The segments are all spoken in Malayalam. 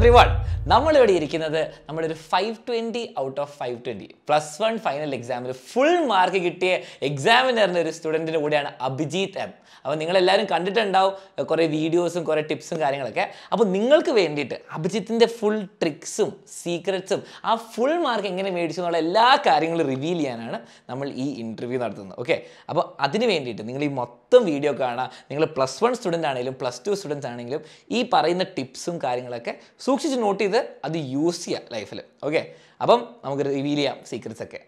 എവ്രി വൺ നമ്മളിവിടെ ഇരിക്കുന്നത് നമ്മുടെ ഒരു five twenty out of five twenty plus one final എക്സാമിൽ ഫുൾ മാർക്ക് കിട്ടിയ എക്സാമിനറിൻ്റെ ഒരു സ്റ്റുഡൻറ്റിൻ്റെ കൂടെയാണ് അഭിജീത് എം അപ്പോൾ നിങ്ങളെല്ലാവരും കണ്ടിട്ടുണ്ടാവും കുറേ വീഡിയോസും കുറേ ടിപ്സും കാര്യങ്ങളൊക്കെ അപ്പോൾ നിങ്ങൾക്ക് വേണ്ടിയിട്ട് അഭിജിത്തിൻ്റെ ഫുൾ ട്രിക്സും സീക്രറ്റ്സും ആ ഫുൾ മാർക്ക് എങ്ങനെ മേടിച്ചു എന്നുള്ള എല്ലാ കാര്യങ്ങളും റിവീൽ ചെയ്യാനാണ് നമ്മൾ ഈ ഇൻ്റർവ്യൂ നടത്തുന്നത് ഓക്കെ അപ്പോൾ അതിന് വേണ്ടിയിട്ട് നിങ്ങൾ ഈ മൊത്തം വീഡിയോ കാണാം നിങ്ങൾ പ്ലസ് വൺ സ്റ്റുഡൻ്റ് ആണെങ്കിലും പ്ലസ് ടു സ്റ്റുഡൻസ് ആണെങ്കിലും ഈ പറയുന്ന ടിപ്സും കാര്യങ്ങളൊക്കെ സൂക്ഷിച്ച് നോട്ട് ചെയ്ത് അത് യൂസ് ചെയ്യുക ലൈഫിൽ ഓക്കെ അപ്പം നമുക്ക് റിവീൽ ചെയ്യാം സീക്രറ്റ്സ് ഒക്കെ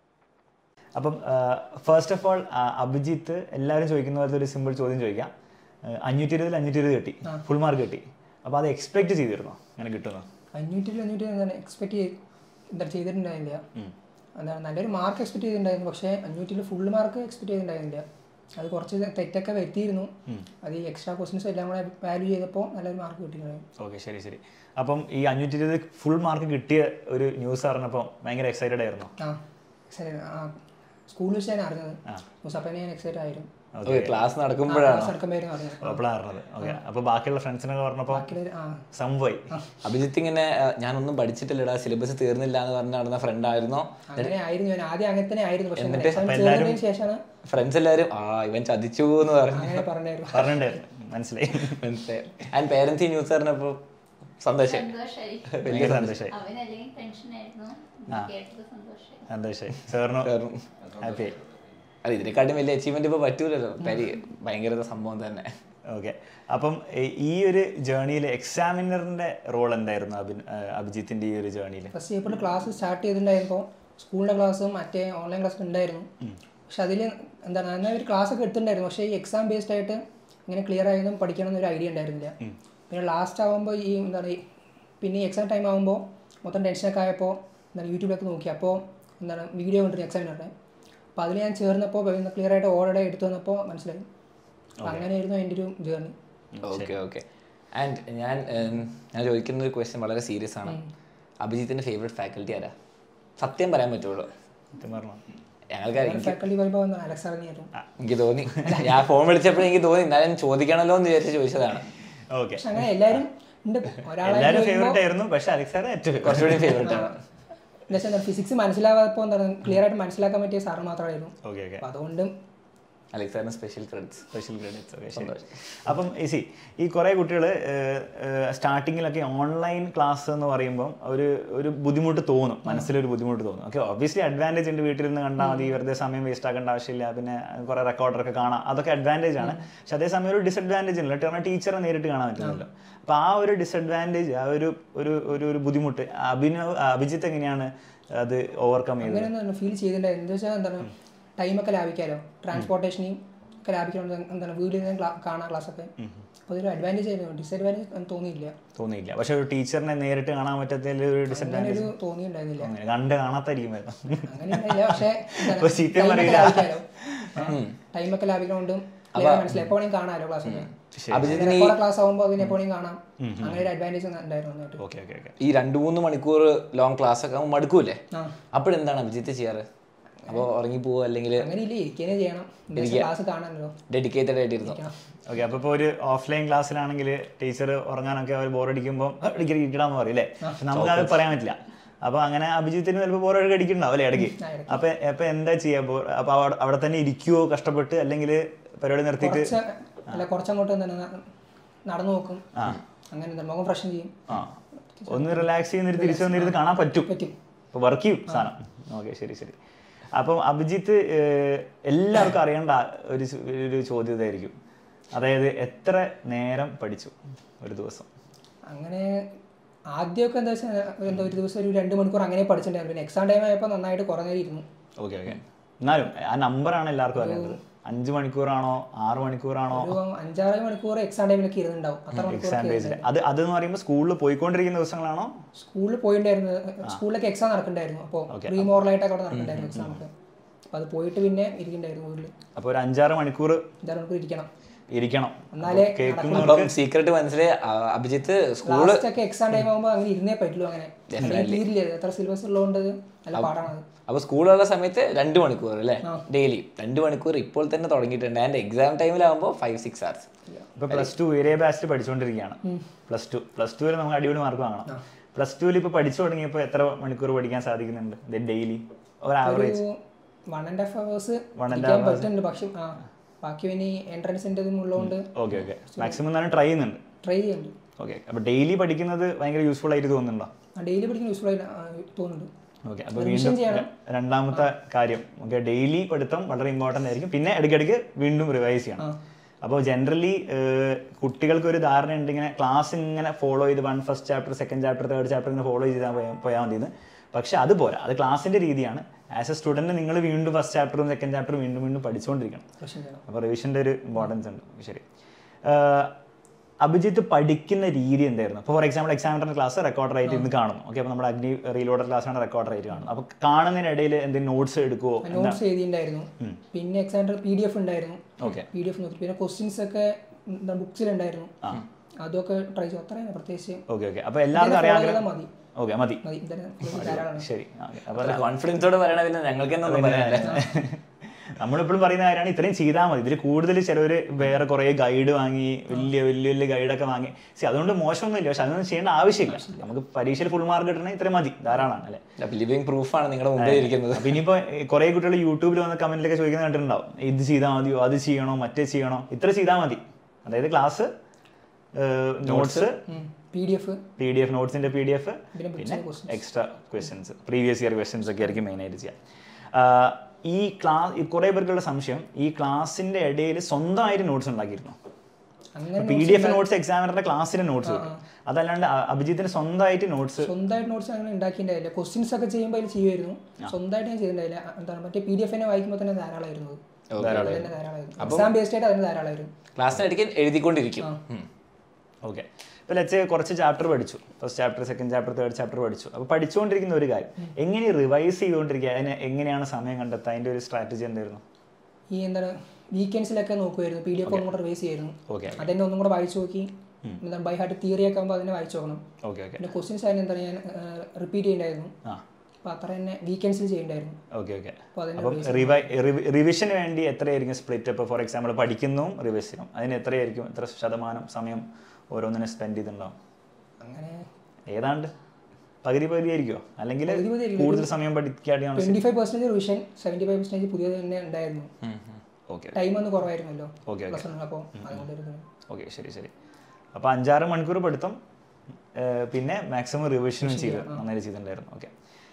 അപ്പം ഫസ്റ്റ് ഓഫ് ഓൾ അഭിജിത്ത് എല്ലാവരും ചോദിക്കുന്ന പോലത്തെ ഒരു സിമ്പിൾ ചോദ്യം ചോദിക്കാം അഞ്ഞൂറ്റി ഇരുപതിൽ അഞ്ഞൂറ്റി ഇരുപത് കിട്ടി ഫുൾ മാർക്ക് കിട്ടി അപ്പോൾ അത് എക്സ്പെക്ട് ചെയ്തിരുന്നോ അങ്ങനെ കിട്ടുന്നു അഞ്ഞൂറ്റിൽ അഞ്ഞൂറ്റി എന്താണ് എക്സ്പെക്ട് ചെയ്ത് എന്താ ചെയ്തിട്ടുണ്ടായിരുന്നില്ല എന്താണ് നല്ലൊരു മാർക്ക് എക്സ്പെക്ട് ചെയ്തിട്ടുണ്ടായിരുന്നു പക്ഷേ അഞ്ഞൂറ്റിൽ ഫുൾ മാർക്ക് എക്സ്പെക്ട് ചെയ്തിട്ടുണ്ടായിരുന്നില്ല അത് കുറച്ച് തെറ്റൊക്കെ വരുത്തിയിരുന്നു അത് ഈ എക്സ്ട്രാ ക്വസ്റ്റ്യൻസ് എല്ലാം കൂടെ വാല്യൂ ചെയ്തപ്പോൾ നല്ലൊരു മാർക്ക് കിട്ടിയിട്ടുണ്ടായിരുന്നു ഓക്കെ ശരി ശരി അപ്പം ഈ അഞ്ഞൂറ്റി ഇരുപത് ഫുൾ മാർക്ക് കിട്ടിയ ഒരു ന്യൂസ് അറിഞ്ഞപ്പോൾ ഭയങ്കര എക്സൈറ്റഡ് ആയിരുന്നു ആ ശരി ആ സ്കൂളിൽ വെച്ച് ഞാൻ അറിഞ്ഞത് മുസപ്പനെ ഞാൻ എക്സൈറ്റ് ആയിരുന്നു ഓക്കെ ക്ലാസ് നടക്കുമ്പോഴാണ് ക്ലാസ് നടക്കുമ്പോഴായിരുന്നു അറിഞ്ഞത് അപ്പോഴാണ് അറിഞ്ഞത് ഓക്കെ അപ്പോൾ ബാക്കിയുള്ള ഫ്രണ്ട്സിനൊക്കെ പറഞ്ഞപ്പോൾ ബാക്കിയുള്ള ആ സംഭവമായി അഭിജിത്ത് ഇങ്ങനെ ആ, ഞാനൊന്നും പഠിച്ചിട്ടില്ലടാ സിലബസ് തീർന്നില്ല എന്ന് പറഞ്ഞ് നടന്ന ഫ്രണ്ട് ആയിരുന്നോ അങ്ങനെ ആയിരുന്നു ഞാൻ ആദ്യം അങ്ങനെ തന്നെ ആയിരുന്നു പക്ഷേ എക്സാം ചേർന്നതിന് ശേഷമാണ് ഫ്രണ്ട്സ് എല്ലാവരും ആ ഇവൻ ചതിച്ചു എന്ന് പറഞ്ഞു അങ്ങനെ പറഞ്ഞായിരുന്നു പറഞ്ഞിട്ടുണ്ടായിരുന്നു മനസ്സിലായി മനസ്സിലായി ആൻഡ് പേരൻസ് ഈ ന്യൂസ് അറിഞ്ഞപ്പോൾ സന്തോഷം സന്തോഷായി വലിയ സന്തോഷമായി അവനല്ലെങ്കിൽ ടെൻഷനായിരുന്നു കേട്ടത് സന്തോഷായി സന്തോഷമായി സാറിന് ഹാപ്പി ആയി അല്ല ഇതിനെക്കാട്ടും വലിയ അച്ചീവ്മെന്റ് ഇപ്പൊ പറ്റൂലല്ലോ പരി ഭയങ്കര സംഭവം തന്നെ ഓക്കെ അപ്പം ഈ- ഈ ഒരു ജേണിയിൽ എക്സാമിനറിന്റെ റോൾ എന്തായിരുന്നു അഭിൻ അഭിജിത്തിന്റെ ഈ ഒരു ജേണിയിൽ ഫസ്റ്റ് ഏപ്രിൽ ക്ലാസ് സ്റ്റാർട്ട് ചെയ്തിട്ടുണ്ടായപ്പോൾ സ്കൂളിൻ്റെ ക്ലാസ്സും മറ്റേ ഓൺലൈൻ ക്ലാസ്സും ഉണ്ടായിരുന്നു പക്ഷെ അതിൽ എന്താണ് എന്നാൽ ഒരു ക്ലാസ് ഒക്കെ എടുത്തിട്ടുണ്ടായിരുന്നു പക്ഷേ ഈ എക്സാം ബേസ്ഡ് ആയിട്ട് ഇങ്ങനെ ക്ലിയർ ആയതും പഠിക്കണം എന്നൊരു ഐഡിയ ഉണ്ടായിരുന്നില്ല പിന്നെ ലാസ്റ്റ് ആകുമ്പോൾ ഈ എന്താണ് ഈ പിന്നെ ഈ എക്സാം ടൈം ആകുമ്പോൾ മൊത്തം ടെൻഷനൊക്കെ ആയപ്പോൾ എന്താണ് യൂട്യൂബിലൊക്കെ നോക്കി അപ്പോൾ എന്താണ് വീഡിയോ കണ്ടിരുന്നു എക്സാമിനറുടെ അപ്പോൾ അതിൽ ഞാൻ ചേർന്നപ്പോൾ ക്ലിയർ ആയിട്ട് ഓൾറെഡി എടുത്തു വന്നപ്പോൾ മനസ്സിലായി അപ്പോൾ അങ്ങനെയായിരുന്നു എൻ്റെ ഒരു ജേർണി ഓക്കെ ഓക്കെ ആൻഡ് ഞാൻ ഉം, ഞാൻ ചോദിക്കുന്ന ഒരു ക്വസ്റ്റ്യൻ വളരെ സീരിയസ് ആണ് അഭിജിത്തിന്റെ ഫേവറേറ്റ് ഫാക്കൽറ്റി ആരാ സത്യം പറയാൻ പറ്റുള്ളൂ സത്യം പറഞ്ഞോ ഞങ്ങൾക്ക് ഫാക്കൽറ്റി പറയുമ്പോൾ അലക്സ് അറിഞ്ഞായിരുന്നു എനിക്ക് തോന്നി ഞാൻ ഫോൺ വിളിച്ചപ്പോഴേ എനിക്ക് തോന്നി എന്നാലും ചോദിക്കണല്ലോ എന്ന് വിചാരിച്ച് ചോദിച്ചതാണ് ഓക്കെ പക്ഷെ അങ്ങനെ എല്ലാവരും ഉണ്ട് ഒരാളെ എല്ലാവരും ഫേവറേറ്റ് ആയിരുന്നു പക്ഷെ അലക്സാറ് ഏറ്റവും കുറച്ചുകൂടി ഫേവറേറ്റ് ആണ് എന്താ വെച്ചാൽ ഫിസിക്സ് മനസ്സിലാവാത്തപ്പോൾ എന്താണ് ക്ലിയർ ആയിട്ട് മനസ്സിലാക്കാൻ പറ്റിയ സാറ് മാത്രമായിരുന്നു ഓക്കെ ഓക്കെ അപ്പോൾ അതുകൊണ്ടും അലക്സാറിന് special credits special credits okay ശരി അപ്പം ഈസി ഈ കുറേ കുട്ടികൾ സ്റ്റാർട്ടിങ്ങിലൊക്കെ ഓൺലൈൻ ക്ലാസ് എന്ന് പറയുമ്പോൾ ഒരു ഒരു ബുദ്ധിമുട്ട് തോന്നും മനസ്സിലൊരു ബുദ്ധിമുട്ട് തോന്നും ഓക്കെ ഒബ്വിയസ്ലി അഡ്വാൻറ്റേജ് ഉണ്ട് വീട്ടിൽ നിന്ന് കണ്ടാൽ മതി വെറുതെ സമയം വേസ്റ്റ് ആക്കേണ്ട ആവശ്യമില്ല പിന്നെ കുറേ റെക്കോർഡറൊക്കെ കാണാം അതൊക്കെ അഡ്വാൻറ്റേജ് ആണ് പക്ഷെ അതേസമയം ഒരു ഡിസഡ്വാൻറ്റേജ് ഉണ്ട് കാരണം ടീച്ചറെ നേരിട്ട് കാണാൻ പറ്റുന്നില്ല അപ്പോൾ ആ ഒരു ഡിസഡ്വാൻറ്റേജ് ആ ഒരു ഒരു ഒരു ഒരു ബുദ്ധിമുട്ട് അഭിനവ് അഭിജിത്ത് എങ്ങനെയാണ് അത് ഓവർകം ചെയ്തത് അങ്ങനെ ഒന്നും ഫീൽ ചെയ്തിട്ടുണ്ടായിരുന്നു എന്താ വെച്ചാൽ എന്താണ് ടൈമൊക്കെ ലാഭിക്കാമല്ലോ ട്രാൻസ്പോർട്ടേഷനെയും ഒക്കെ ലാഭിക്കണം എന്താണ് വീട്ടിൽ നിന്ന് ക്ലാ- കാണാം ക്ലാസ്സൊക്കെ അപ്പോൾ അതൊരു അഡ്വാൻറ്റേജ് ആയിരുന്നു ഡിസഡ്വാൻറ്റേജ് തോന്നിയില്ല തോന്നിയില്ല പക്ഷെ ഒരു ടീച്ചറിനെ നേരിട്ട് കാണാൻ പറ്റാത്തതിൽ ഒരു അങ്ങനെ ഡിസഡ്വാൻറ്റേജ് ഒരു തോന്നിയിട്ടുണ്ടായിരുന്നില്ല അങ്ങനെ കണ്ട് കാണാത്തായിരിക്കുമായിരുന്നു അങ്ങനെ ഉണ്ടായില്ല പക്ഷേ അപ്പൊ ചീത്തയും പറയില്ല. ടൈമൊക്കെ ലാഭിക്കണോണ്ടും clear മനസ്സിലായി എപ്പോൾ വേണമെങ്കിൽ കാണാമല്ലോ ക്ലാസ്സൊക്കെ അഭിജിത്തിന് ഈ റെക്കോർഡ് ക്ലാസ് ആകുമ്പോൾ അതിന് എപ്പോൾ വേണമെങ്കിൽ കാണാം അങ്ങനെ ഒരു അഡ്വാൻറ്റേജ് ഉണ്ടായിരുന്നു നന്നായിട്ട് ഓക്കെ ഓക്കെ ഓക്കെ ഈ രണ്ട് മൂന്ന് മണിക്കൂർ ലോങ് ക്ലാസ് ഒക്കെ ആകുമ്പോൾ മടുക്കൂലേ ആ അപ്പോഴെന്താണ് അഭിജിത്ത് ചെയ്യാറ് അപ്പോൾ ഉറങ്ങി പോവോ അല്ലെങ്കിൽ അങ്ങനെ ഇല്ലേ ഇരിക്കനെ ചെയ്യണം ക്ലാസ് കാണാമല്ലോ ഡെഡിക്കേറ്റഡ് ആയിട്ടിരുന്നു ഓക്കെ അപ്പോൾ ഇപ്പോൾ ഒരു ഓഫ്ലൈൻ ക്ലാസ്സിലാണെങ്കിൽ ടീച്ചർ ഉറങ്ങാനൊക്കെ അവർ ബോറടിക്കുമ്പോൾ ഡിഗ്രി ഇരിക്കണമെന്ന് പറയും അല്ലേ പക്ഷെ നമുക്കത് പറയാൻ പറ്റില്ല അപ്പോൾ അങ്ങനെ അഭിജിത്തിന് ചിലപ്പോൾ ബോറൊക്കെ അടിക്കുന്നുണ്ടാവും അല്ലേ ഇടയ്ക്ക് അപ്പോൾ അപ്പോൾ എന്താ ചെയ്യുക അപ്പോൾ അപ്പോൾ അവിടെ അവിടെ തന്നെ ഇരിക്കുവോ കഷ്ടപ്പെട്ട് അല്ലെങ്കിൽ പരിപാടി നിർത്തിയിട്ട് കുറച്ച് അല്ല കുറച്ചങ്ങോട്ട് എന്താണ് ന- നടന്നു നോക്കും അങ്ങനെ എന്താ മുഖം ഫ്രഷൻ ചെയ്യും ആ ഒന്ന് റിലാക്സ് ചെയ്യുന്നിട്ട് തിരിച്ചു വന്നിരുന്ന് കാണാൻ പറ്റും പറ്റും അപ്പോൾ വർക്ക് ചെയ്യും സാധനം ഓക്കെ ശരി ശരി അപ്പം അഭിജിത്ത് ഏഹ്, എല്ലാവർക്കും അറിയേണ്ട ഒരു ചോ- ഒരു ചോദ്യം ഇതായിരിക്കും അതായത് എത്ര നേരം പഠിച്ചു ഒരു ദിവസം അങ്ങനെ ആദ്യമൊക്കെ എന്താ വെച്ചാൽ എന്താ ഒരു ദിവസം ഒരു രണ്ട് മണിക്കൂർ അങ്ങനെ പഠിച്ചിട്ടുണ്ടായിരുന്നു പിന്നെ എക്സാം ടൈം ആയപ്പോൾ നന്നായിട്ട് കുറേ നേരം ഇരുന്നു ഓക്കെ ഓക്കെ എന്നാലും ആ നമ്പറാണ് എല്ലാവർക്കും അറിയേണ്ടത് അഞ്ച് മണിക്കൂറാണോ ആറ് മണിക്കൂറാണോ ഒരു അഞ്ചാറ് മണിക്കൂർ എക്സാം ടൈമിലൊക്കെ ഇരുന്നുണ്ടാവും അത്ര മണിക്കൂർ എക്സാം ബേസിൽ അത് അതെന്ന് പറയുമ്പോൾ സ്കൂളിൽ പോയിക്കൊണ്ടിരിക്കുന്ന ദിവസങ്ങളാണോ സ്കൂളിൽ പോയിട്ടുണ്ടായിരുന്നു സ്കൂളിലൊക്കെ എക്സാം നടക്കണ്ടായിരുന്നു അപ്പോൾ പ്രീ മോറലായിട്ടൊക്കെ അവിടെ നടക്കണ്ടായിരുന്നു എക്സാം ഒക്കെ അപ്പോൾ അത് പോയിട്ട് പിന്നെ ഇരിക്കണ്ടായിരുന്നു വീട്ടിൽ അപ്പോൾ ഒരു അഞ്ചാറ് മണിക്കൂർ അഞ്ചാറ് മണിക്കൂർ ഇരിക്കണം ഇരിക്കണം എന്നാലേ കേൾക്കുന്നവർക്ക് അപ്പം സീക്രട്ട് മനസ്സിലായി ആ, അഭിജിത്ത് സ്കൂള് ലാസ്റ്റ് ഒക്കെ എക്സാം ടൈം ആകുമ്പോൾ അങ്ങനെ ഇരുന്നേ പറ്റുള്ളൂ അങ്ങനെ അല്ലെങ്കിൽ തീരില്ല എത്ര സിലബസ് ഉള്ളതുകൊണ്ട് നല്ല പാടാണ് അത് അപ്പോൾ സ്കൂളുള്ള സമയത്ത് രണ്ട് മണിക്കൂർ അല്ലേ ഡെയിലി രണ്ട് മണിക്കൂർ ഇപ്പോൾ തന്നെ തുടങ്ങിയിട്ടുണ്ട് ആൻഡ് എക്സാം ടൈമിലാകുമ്പോൾ ഫൈവ് സിക്സ് അവേഴ്സ് ഇപ്പൊ പ്ലസ് ടു ഏരിയ ബാച്ചിൽ പഠിച്ചുകൊണ്ടിരിക്കുകയാണ് പ്ലസ് ടു പ്ലസ് ടുവിൽ നമുക്ക് അടിപൊളി മാർക്ക് വാങ്ങണം പ്ലസ് ടുവിൽ ഇപ്പൊ പഠിച്ചു തുടങ്ങിയപ്പോൾ എത്ര മണിക്കൂർ പഠിക്കാൻ സാധിക്കുന്നുണ്ട് ഡെയിലി ഒരു average one and half hours One and പഠിക്കാൻ പറ്റുന്നുണ്ട് പക്ഷെ ആ ബാക്കി ഇനി എൻട്രൻസിൻ്റെ ഇതും ഉള്ളതുകൊണ്ട് ഓക്കെ ഓക്കെ മാക്സിമം എന്നാലും ട്രൈ ചെയ്യുന്നുണ്ട് ട്രൈ ചെയ്യുന്നുണ്ട് ഓക്കെ അപ്പൊ ഡെയിലി പഠിക്കുന്നത് ഭയങ്കര യൂസ്ഫുൾ ആയിട്ട് തോന്നുന്നുണ്ടോ ഡെയിലി പഠിക്കുന്ന യൂസ്ഫുൾ ആയിട്ട് ആ, തോന്നുന്നുണ്ട് ഓക്കെ അപ്പൊ വീണ്ടും രണ്ടാമത്തെ കാര്യം ഓക്കെ ഡെയിലി പഠിത്തം വളരെ ഇമ്പോർട്ടൻ്റ് ആയിരിക്കും പിന്നെ ഇടയ്ക്കിടയ്ക്ക് വീണ്ടും റിവൈസ് ചെയ്യണം അപ്പോൾ ജനറലി കുട്ടികൾക്ക് ഒരു ധാരണ ഉണ്ട് ഇങ്ങനെ ക്ലാസ് ഇങ്ങനെ ഫോളോ ചെയ്ത് one first chapter second chapter third chapter ഇങ്ങനെ ഫോളോ ചെയ്താൽ പോയാൽ മതി എന്ന് പക്ഷെ അത് പോരാ അത് ക്ലാസ്സിന്റെ രീതിയാണ് ആസ് എ സ്റ്റുഡന്റ് നിങ്ങൾ വീണ്ടും ഫസ്റ്റ് ചാപ്റ്ററും സെക്കൻഡ് ചാപ്റ്ററും വീണ്ടും വീണ്ടും പഠിച്ചുകൊണ്ടിരിക്കണം പ്രശ്നം ചെയ്യണം അപ്പോൾ റിവിഷൻ്റെ ഒരു ഇമ്പോർട്ടൻസ് ഉണ്ട് ശരി ആഹ് അഭിജിത്ത് പഠിക്കുന്ന രീതി എന്തായിരുന്നു അപ്പോൾ ഫോർ എക്സാമ്പിൾ എക്സാമിനറിൻ്റെ ക്ലാസ് റെക്കോർഡർ ആയിട്ട് ഇന്ന് കാണുന്നു ഓക്കെ അപ്പോൾ നമ്മുടെ അഗ്നി റീലോഡർ ക്ലാസ്സാണ് റെക്കോർഡർ ആയിട്ട് കാണുന്നത് അപ്പോൾ കാണുന്നതിനിടയിൽ എന്തെങ്കിലും നോട്ട്സ് എടുക്കുവോ നോട്ട്സ് എഴുതിയിട്ടുണ്ടായിരുന്നു പിന്നെ എക്സാമിൻ്റെ പി ഡി എഫ് ഉണ്ടായിരുന്നു Okay. പി ഡി എഫ് നോക്കി പിന്നെ ക്വസ്റ്റ്യൻസ് ഒക്കെ ബുക്സിലുണ്ടായിരുന്നു അതൊക്കെ ട്രൈ ചെയ്തു അത്ര തന്നെ പ്രത്യേകിച്ച് ഓക്കെ ഓക്കെ അപ്പോൾ എല്ലാവർക്കും അറിയാൻ follow ആഗ്രഹം ചെയ്താൽ മതി ഓക്കെ മതി മതി ഇതന്നെ ധാരാളമാണ് ശരി ഓക്കെ അപ്പോൾ കോൺഫിഡൻസോടെ പറയണ പിന്നെ ഞങ്ങൾക്ക് തന്നെ ഒന്നും പറയാനില്ല നമ്മളിപ്പോഴും പറയുന്ന കാര്യമാണ് ഇത്രയും ചെയ്താൽ മതി ഇതിൽ കൂടുതൽ ചിലവർ വേറെ കുറേ ഗൈഡ് വാങ്ങി വലിയ വലിയ വലിയ ഗൈഡൊക്കെ വാങ്ങി സി അതുകൊണ്ട് മോശമൊന്നുമില്ല പക്ഷെ അതൊന്നും ചെയ്യേണ്ട ആവശ്യമില്ല നമുക്ക് പരീക്ഷയിൽ ഫുൾ മാർക്ക് കിട്ടണമെങ്കിൽ ഇത്രയും മതി ധാരാളമാണ് അല്ലേ ലിവിങ് പ്രൂഫാണ് നിങ്ങളുടെ മുമ്പിൽ ഇരിക്കുന്നത് അപ്പൊ ഇനിയിപ്പോ കുറെ കുട്ടികൾ യൂട്യൂബിൽ വന്ന കമന്റിലൊക്കെ ചോദിക്കുന്നത് കണ്ടിട്ടുണ്ടാവും ഇത് ചെയ്താൽ മതിയോ അത് ചെയ്യണോ മറ്റേ ചെയ്യണോ ഇത്ര ചെയ്താൽ മതി അതായത് class notes P D F P D F നോട്ട്സിന്റെ പി ഡി എഫ് പിന്നെ പിന്നെ questions. Extra questions previous year questions ഒക്കെ ആയിരിക്കും മെയിൻ ആയിട്ട് ചെയ്യുക ആഹ് ഈ ക്ലാസ് കുറെ പേർക്കുള്ള സംശയം ഈ ക്ലാസ്സിന്റെ ഇടയിൽ സ്വന്തമായിട്ട് നോട്ട്സ് ഉണ്ടാക്കിയിരുന്നു അങ്ങനെ പി ഡി എഫ് നോട്ട്സ് എക്സാമിനറുടെ ക്ലാസ്സിന്റെ നോട്ട്സ് കിട്ടും അതല്ലാണ്ട് അ- അഭിജിത്തിന് സ്വന്തമായിട്ട് നോട്ട്സ് സ്വന്തമായിട്ട് നോട്ട്സ് അങ്ങനെ ഉണ്ടാക്കിയിട്ടുണ്ടായില്ല ക്വസ്റ്റ്യൻസ് ഒക്കെ ചെയ്യുമ്പോൾ അതിൽ ചെയ്യുമായിരുന്നു സ്വന്തമായിട്ട് ഞാൻ ചെയ്തിട്ടുണ്ടായില്ല എന്താണ് മറ്റേ പി ഡി എഫ് തന്നെ വായിക്കുമ്പോൾ തന്നെ ധാരാളമായിരുന്നു അത്. അത് തന്നെ ധാരാളമായിരുന്നു എക്സാം ബേസ്ഡ് ആയിട്ട് അതിന് ധാരാളമായിരുന്നു ക്ലാസ്സിനിടയ്ക്ക് എഴുതിക്കൊണ്ടിരിക്കും ഉം. ഓക്കെ ഇപ്പോൾ ലെറ്റ്സ് കുറച്ച് ചാപ്റ്റർ പഠിച്ചു first chapter second chapter third chapter പഠിച്ചു അപ്പോൾ പഠിച്ചുകൊണ്ടിരിക്കുന്ന ഒരു കാര്യം എങ്ങനെ റിവൈസ് ചെയ്തുകൊണ്ടിരിക്കുക അതിന് എങ്ങനെയാണ് സമയം കണ്ടെത്തുക അതിൻ്റെ ഒരു സ്ട്രാറ്റജി എന്തായിരുന്നു ഈ എന്താണ് വീക്കെൻഡ്സിലൊക്കെ നോക്കുമായിരുന്നു പി ഡി എഫ് ഒന്നും കൂടെ റിവൈസ് ചെയ്യായിരുന്നു ഓക്കെ അതെന്നെ ഒന്നും കൂടെ വായിച്ചു നോക്കി എന്താണ് ബൈ ഹാർട്ട് തിയറി ഒക്കെ ആകുമ്പോൾ അതിനെ വായിച്ചു നോക്കണം ഓക്കെ ഓക്കെ പിന്നെ ക്വസ്റ്റ്യൻസ് അതിന് എന്താണ് ഞാൻ റിപ്പീറ്റ് ചെയ്യണ്ടായിരുന്നു ആ അപ്പോൾ അത്ര തന്നെ വീക്കെൻഡ്സിൽ ചെയ്യണ്ടായിരുന്നു ഓക്കെ ഓക്കെ അപ്പോൾ അതിന് അപ്പം റിവൈ റിവിഷന് വേണ്ടി എത്രയായിരിക്കും സ്പ്ലിറ്റ് ഇപ്പോൾ ഫോർ എക്സാമ്പിൾ പഠിക്കുന്നതും റിവൈസ് ചെയ്യണം അതിന് എത്രയായിരിക്കും എത്ര ശതമാനം സമയം ഓരോന്നിനും സ്പെൻഡ് ചെയ്തിട്ടുണ്ടാവും അങ്ങനെ ഏതാണ്ട് പകുതി പകുതി ആയിരിക്കുമോ അല്ലെങ്കിൽ പകുതി പകുതി ആയിരിക്കും. കൂടുതൽ സമയം പഠിക്കാതെയാണ് twenty five percentage revision seventy five percentage പുതിയത് തന്നെ ഉണ്ടായിരുന്നു ഓക്കെ ടൈം ഒന്ന് കുറവായിരുന്നല്ലോ ഓക്കെ പ്ലസ് വൺ അപ്പോൾ അതുകൊണ്ട് ഒരു ഇത്. ഓക്കെ ശരി ശരി അപ്പോൾ അഞ്ചാറ് മണിക്കൂർ പഠിത്തം ഏർ പിന്നെ മാക്സിമം റിവിഷനും ചെയ്ത് നന്നായിട്ട് ചെയ്തിട്ടുണ്ടായിരുന്നു ഓക്കെ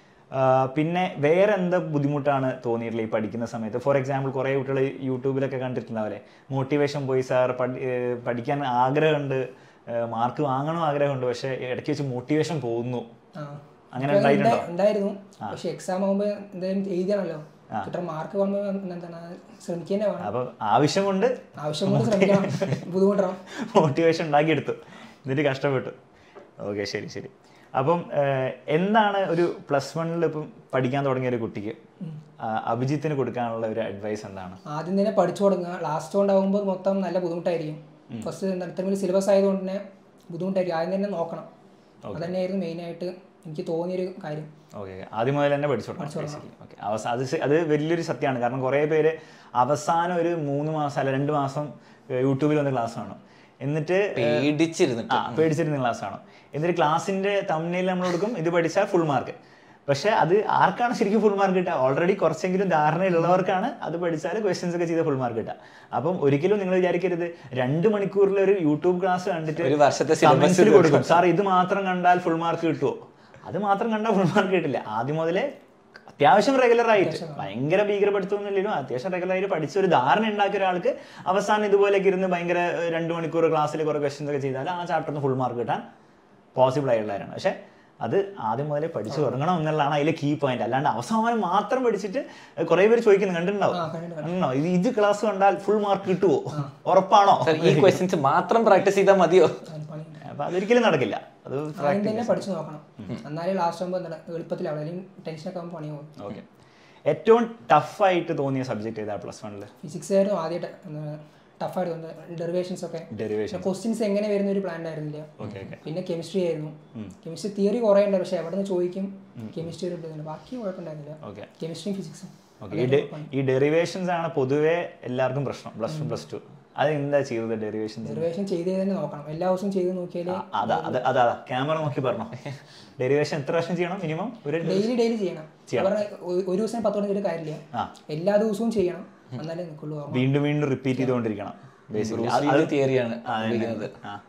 പിന്നെ വേറെ എന്താ ബുദ്ധിമുട്ടാണ് തോന്നിയിട്ടുള്ളത് ഈ പഠിക്കുന്ന സമയത്ത് ഫോർ എക്സാമ്പിൾ കുറേ കുട്ടികൾ യൂട്യൂബിലൊക്കെ കണ്ടിട്ടുണ്ടാവില്ലേ മോട്ടിവേഷൻ പോയി സാർ പഠിക്കാൻ ആഗ്രഹമുണ്ട് മാർക്ക് വാങ്ങണം ആഗ്രഹമുണ്ട് പക്ഷേ ഇടയ്ക്ക് വെച്ച് മോട്ടിവേഷൻ പോകുന്നു ആ. അങ്ങനെ ഇപ്പൊ ഉണ്ടായിട്ടുണ്ടോ? ഉണ്ടാ- ഉണ്ടായിരുന്നു പക്ഷെ എക്സാം ആകുമ്പോൾ എന്തായാലും എഴുതിയാണല്ലോ കിട്ടുന്ന മാർക്ക് പോകുമ്പോൾ എന്താണ് ശ്രമിക്കുക തന്നെ വേണം അപ്പം ആവശ്യമുണ്ട് ആവശ്യം കൊണ്ട് ശ്രമിക്കണം ബുദ്ധിമുട്ടണം മോട്ടിവേഷൻ ഉണ്ടാക്കിയെടുത്തു എന്നിട്ട് കഷ്ടപ്പെട്ടു ഓക്കെ ശരി ശരി അപ്പം ഏഹ്, എന്താണ് ഒരു പ്ലസ് വണ്ണിൽ ഇപ്പം പഠിക്കാൻ തുടങ്ങിയ ഒരു കുട്ടിക്ക് ആ, അഭിജിത്തിന് കൊടുക്കാനുള്ള ഒരു അഡ്വൈസ് എന്താണ് ആദ്യം തന്നെ പഠിച്ചു തുടങ്ങുക ലാസ്റ്റ് കൊണ്ടാകുമ്പോൾ മൊത്തം നല്ല ബുദ്ധിമുട്ടായിരിക്കും ഫസ്റ്റ് ഇത്രയും വലിയ സിലബസ് ആയതുകൊണ്ട് തന്നെ ബുദ്ധിമുട്ടായിരിക്കും ആദ്യം തന്നെ നോക്കണം അത് തന്നെയായിരുന്നു മെയിനായിട്ട് എനിക്ക് തോന്നിയൊരു കാര്യം ഓക്കെ ആദ്യം മുതൽ തന്നെ പഠിച്ചു തുടങ്ങണം ബേസിക്കലി ഓക്കെ അവസാനം അത് ശ- അത് വലിയൊരു സത്യമാണ് കാരണം കുറേ പേര് അവസാനം ഒരു മൂന്ന് മാസം അല്ല രണ്ട് മാസം ഏഹ്, യൂട്യൂബിൽ വന്ന ക്ലാസ് കാണും എന്നിട്ട് പേടിച്ചിരുന്നിട്ട് ആ പേടിച്ചിരുന്ന ക്ലാസ് ആണ് എന്നിട്ട് ക്ലാസ്സിന്റെ തമ്മിൽ നമ്മൾ കൊടുക്കും ഇത് പഠിച്ചാൽ ഫുൾ മാർക്ക് പക്ഷെ അത് ആർക്കാണ് ശരിക്കും ഫുൾ മാർക്ക് കിട്ടുക ഓൾറെഡി കുറച്ചെങ്കിലും ധാരണയുള്ളവർക്കാണ് അത് പഠിച്ചാൽ ക്വസ്റ്റ്യൻസ് ഒക്കെ ചെയ്ത ഫുൾ മാർക്ക് കിട്ടുക അപ്പം ഒരിക്കലും നിങ്ങൾ വിചാരിക്കരുത് രണ്ട് മണിക്കൂറിൽ ഒരു യൂട്യൂബ് ക്ലാസ് കണ്ടിട്ട് ഒരു വർഷത്തെ syllabus comments ല് കൊടുക്കും സാർ ഇത് മാത്രം കണ്ടാൽ ഫുൾ മാർക്ക് കിട്ടുമോ അത് മാത്രം കണ്ടാൽ ഫുൾ മാർക്ക് കിട്ടില്ല ആദ്യം മുതലേ അത്യാവശ്യം റെഗുലർ ആയിട്ട് ഭയങ്കര ഭീകരപ്പെടുത്തുന്നില്ലെങ്കിലും അത്യാവശ്യം റെഗുലർ ആയിട്ട് പഠിച്ച ഒരു ധാരണ ഉണ്ടാക്കിയ ഒരാൾക്ക് അവസാനം ഇതുപോലെയൊക്കെ ഇരുന്ന് ഭയങ്കര ഏഹ്, രണ്ട് മണിക്കൂർ ക്ലാസ്സിൽ കുറെ ക്വസ്റ്റ്യൻസ് ഒക്കെ ചെയ്താൽ ആ ചാപ്റ്ററിന് ഫുൾ മാർക്ക് കിട്ടാൻ പോസിബിൾ ആയിട്ടുള്ളതാണ് പക്ഷേ അത് ആദ്യം മുതലേ പഠിച്ചു തുടങ്ങണം എന്നുള്ളതാണ് അതിലെ കീ പോയിന്റ് അല്ലാണ്ട് അവസാനം മാത്രം പഠിച്ചിട്ട് കുറെ പേര് ചോദിക്കുന്നു കണ്ടിട്ടുണ്ടാവും ആ, കണ്ടിട്ടുണ്ട്. കണ്ടോ ഇത് ഇത് ക്ലാസ് കണ്ടാൽ ഫുൾ മാർക്ക് കിട്ടുമോ ഉറപ്പാണോ Sir, ഈ ക്വസ്റ്റ്യൻസ് മാത്രം പ്രാക്ടീസ് ചെയ്താൽ മതിയോ അതിന് പണിയുണ്ട് അപ്പൊ അതൊരിക്കലും നടക്കില്ല അത് ആദ്യം തന്നെ പഠിച്ചു നോക്കണം എന്നാലേ ലാസ്റ്റ് ആകുമ്പോൾ എന്താണ് എളുപ്പത്തിലാവും അല്ലെങ്കിൽ ടെൻഷനൊക്കെ ആകുമ്പോൾ പണി പോകും ഓക്കെ ഏറ്റവും ടഫായിട്ട് തോന്നിയ സബ്ജക്ട് ഏതാ പ്ലസ് വണ്ണിൽ ഫിസിക്സ് ആയിരുന്നു ആദ്യമായിട്ട് ടഫായിരുന്നു ഡെറിവേഷൻസ് ഒക്കെ ഡെറിവേഷൻ ക്വസ്റ്റ്യൻസ് എങ്ങനെ വരുന്ന ഒരു പ്ലാൻ ആയിരുന്നില്ല ഓക്കെ ഓക്കെ പിന്നെ കെമിസ്ട്രി ആയിരുന്നു കെമിസ്ട്രി തിയറി കുറേ ഉണ്ട് പക്ഷെ എവിടെ നിന്ന് ചോദിക്കും കെമിസ്ട്രി ഒരു ഇതുണ്ട് ബാക്കി കുഴപ്പമുണ്ടായിരുന്നില്ല ഓക്കെ കെമിസ്ട്രിയും ഫിസിക്സും ഓക്കെ ഈ ഡെ- ഈ ഡെറിവേഷൻസ് ആണ് പൊതുവേ എല്ലാവർക്കും പ്രശ്നം പ്ലസ് വൺ പ്ലസ് ടു അത് എന്താ ചെയ്തത് ഡെറിവേഷൻസ് ഡെറിവേഷൻ ചെയ്ത് തന്നെ നോക്കണം എല്ലാ ദിവസവും ചെയ്ത് നോക്കിയാൽ അതാ അതാ അതാ ക്യാമറ നോക്കി പറഞ്ഞോ ഡെറിവേഷൻ എത്ര പ്രാവശ്യം ചെയ്യണം മിനിമം ഒരു ഡെയിലി ഡെയിലി ചെയ്യണം പറഞ്ഞ ഒരു ദിവസം പത്ത് മണിക്കൂർ കാര്യമില്ല ആ. എല്ലാ ദിവസവും ചെയ്യണം എന്നാലേ നിൽക്കുള്ളൂ ഓർമ്മ വീണ്ടും വീണ്ടും റിപ്പീറ്റ് ചെയ്തുകൊണ്ടിരിക്കണം ബേസിക്കലി ബ്രൂസിയുടെ തിയറിയാണ് ഉപയോഗിക്കുന്നത്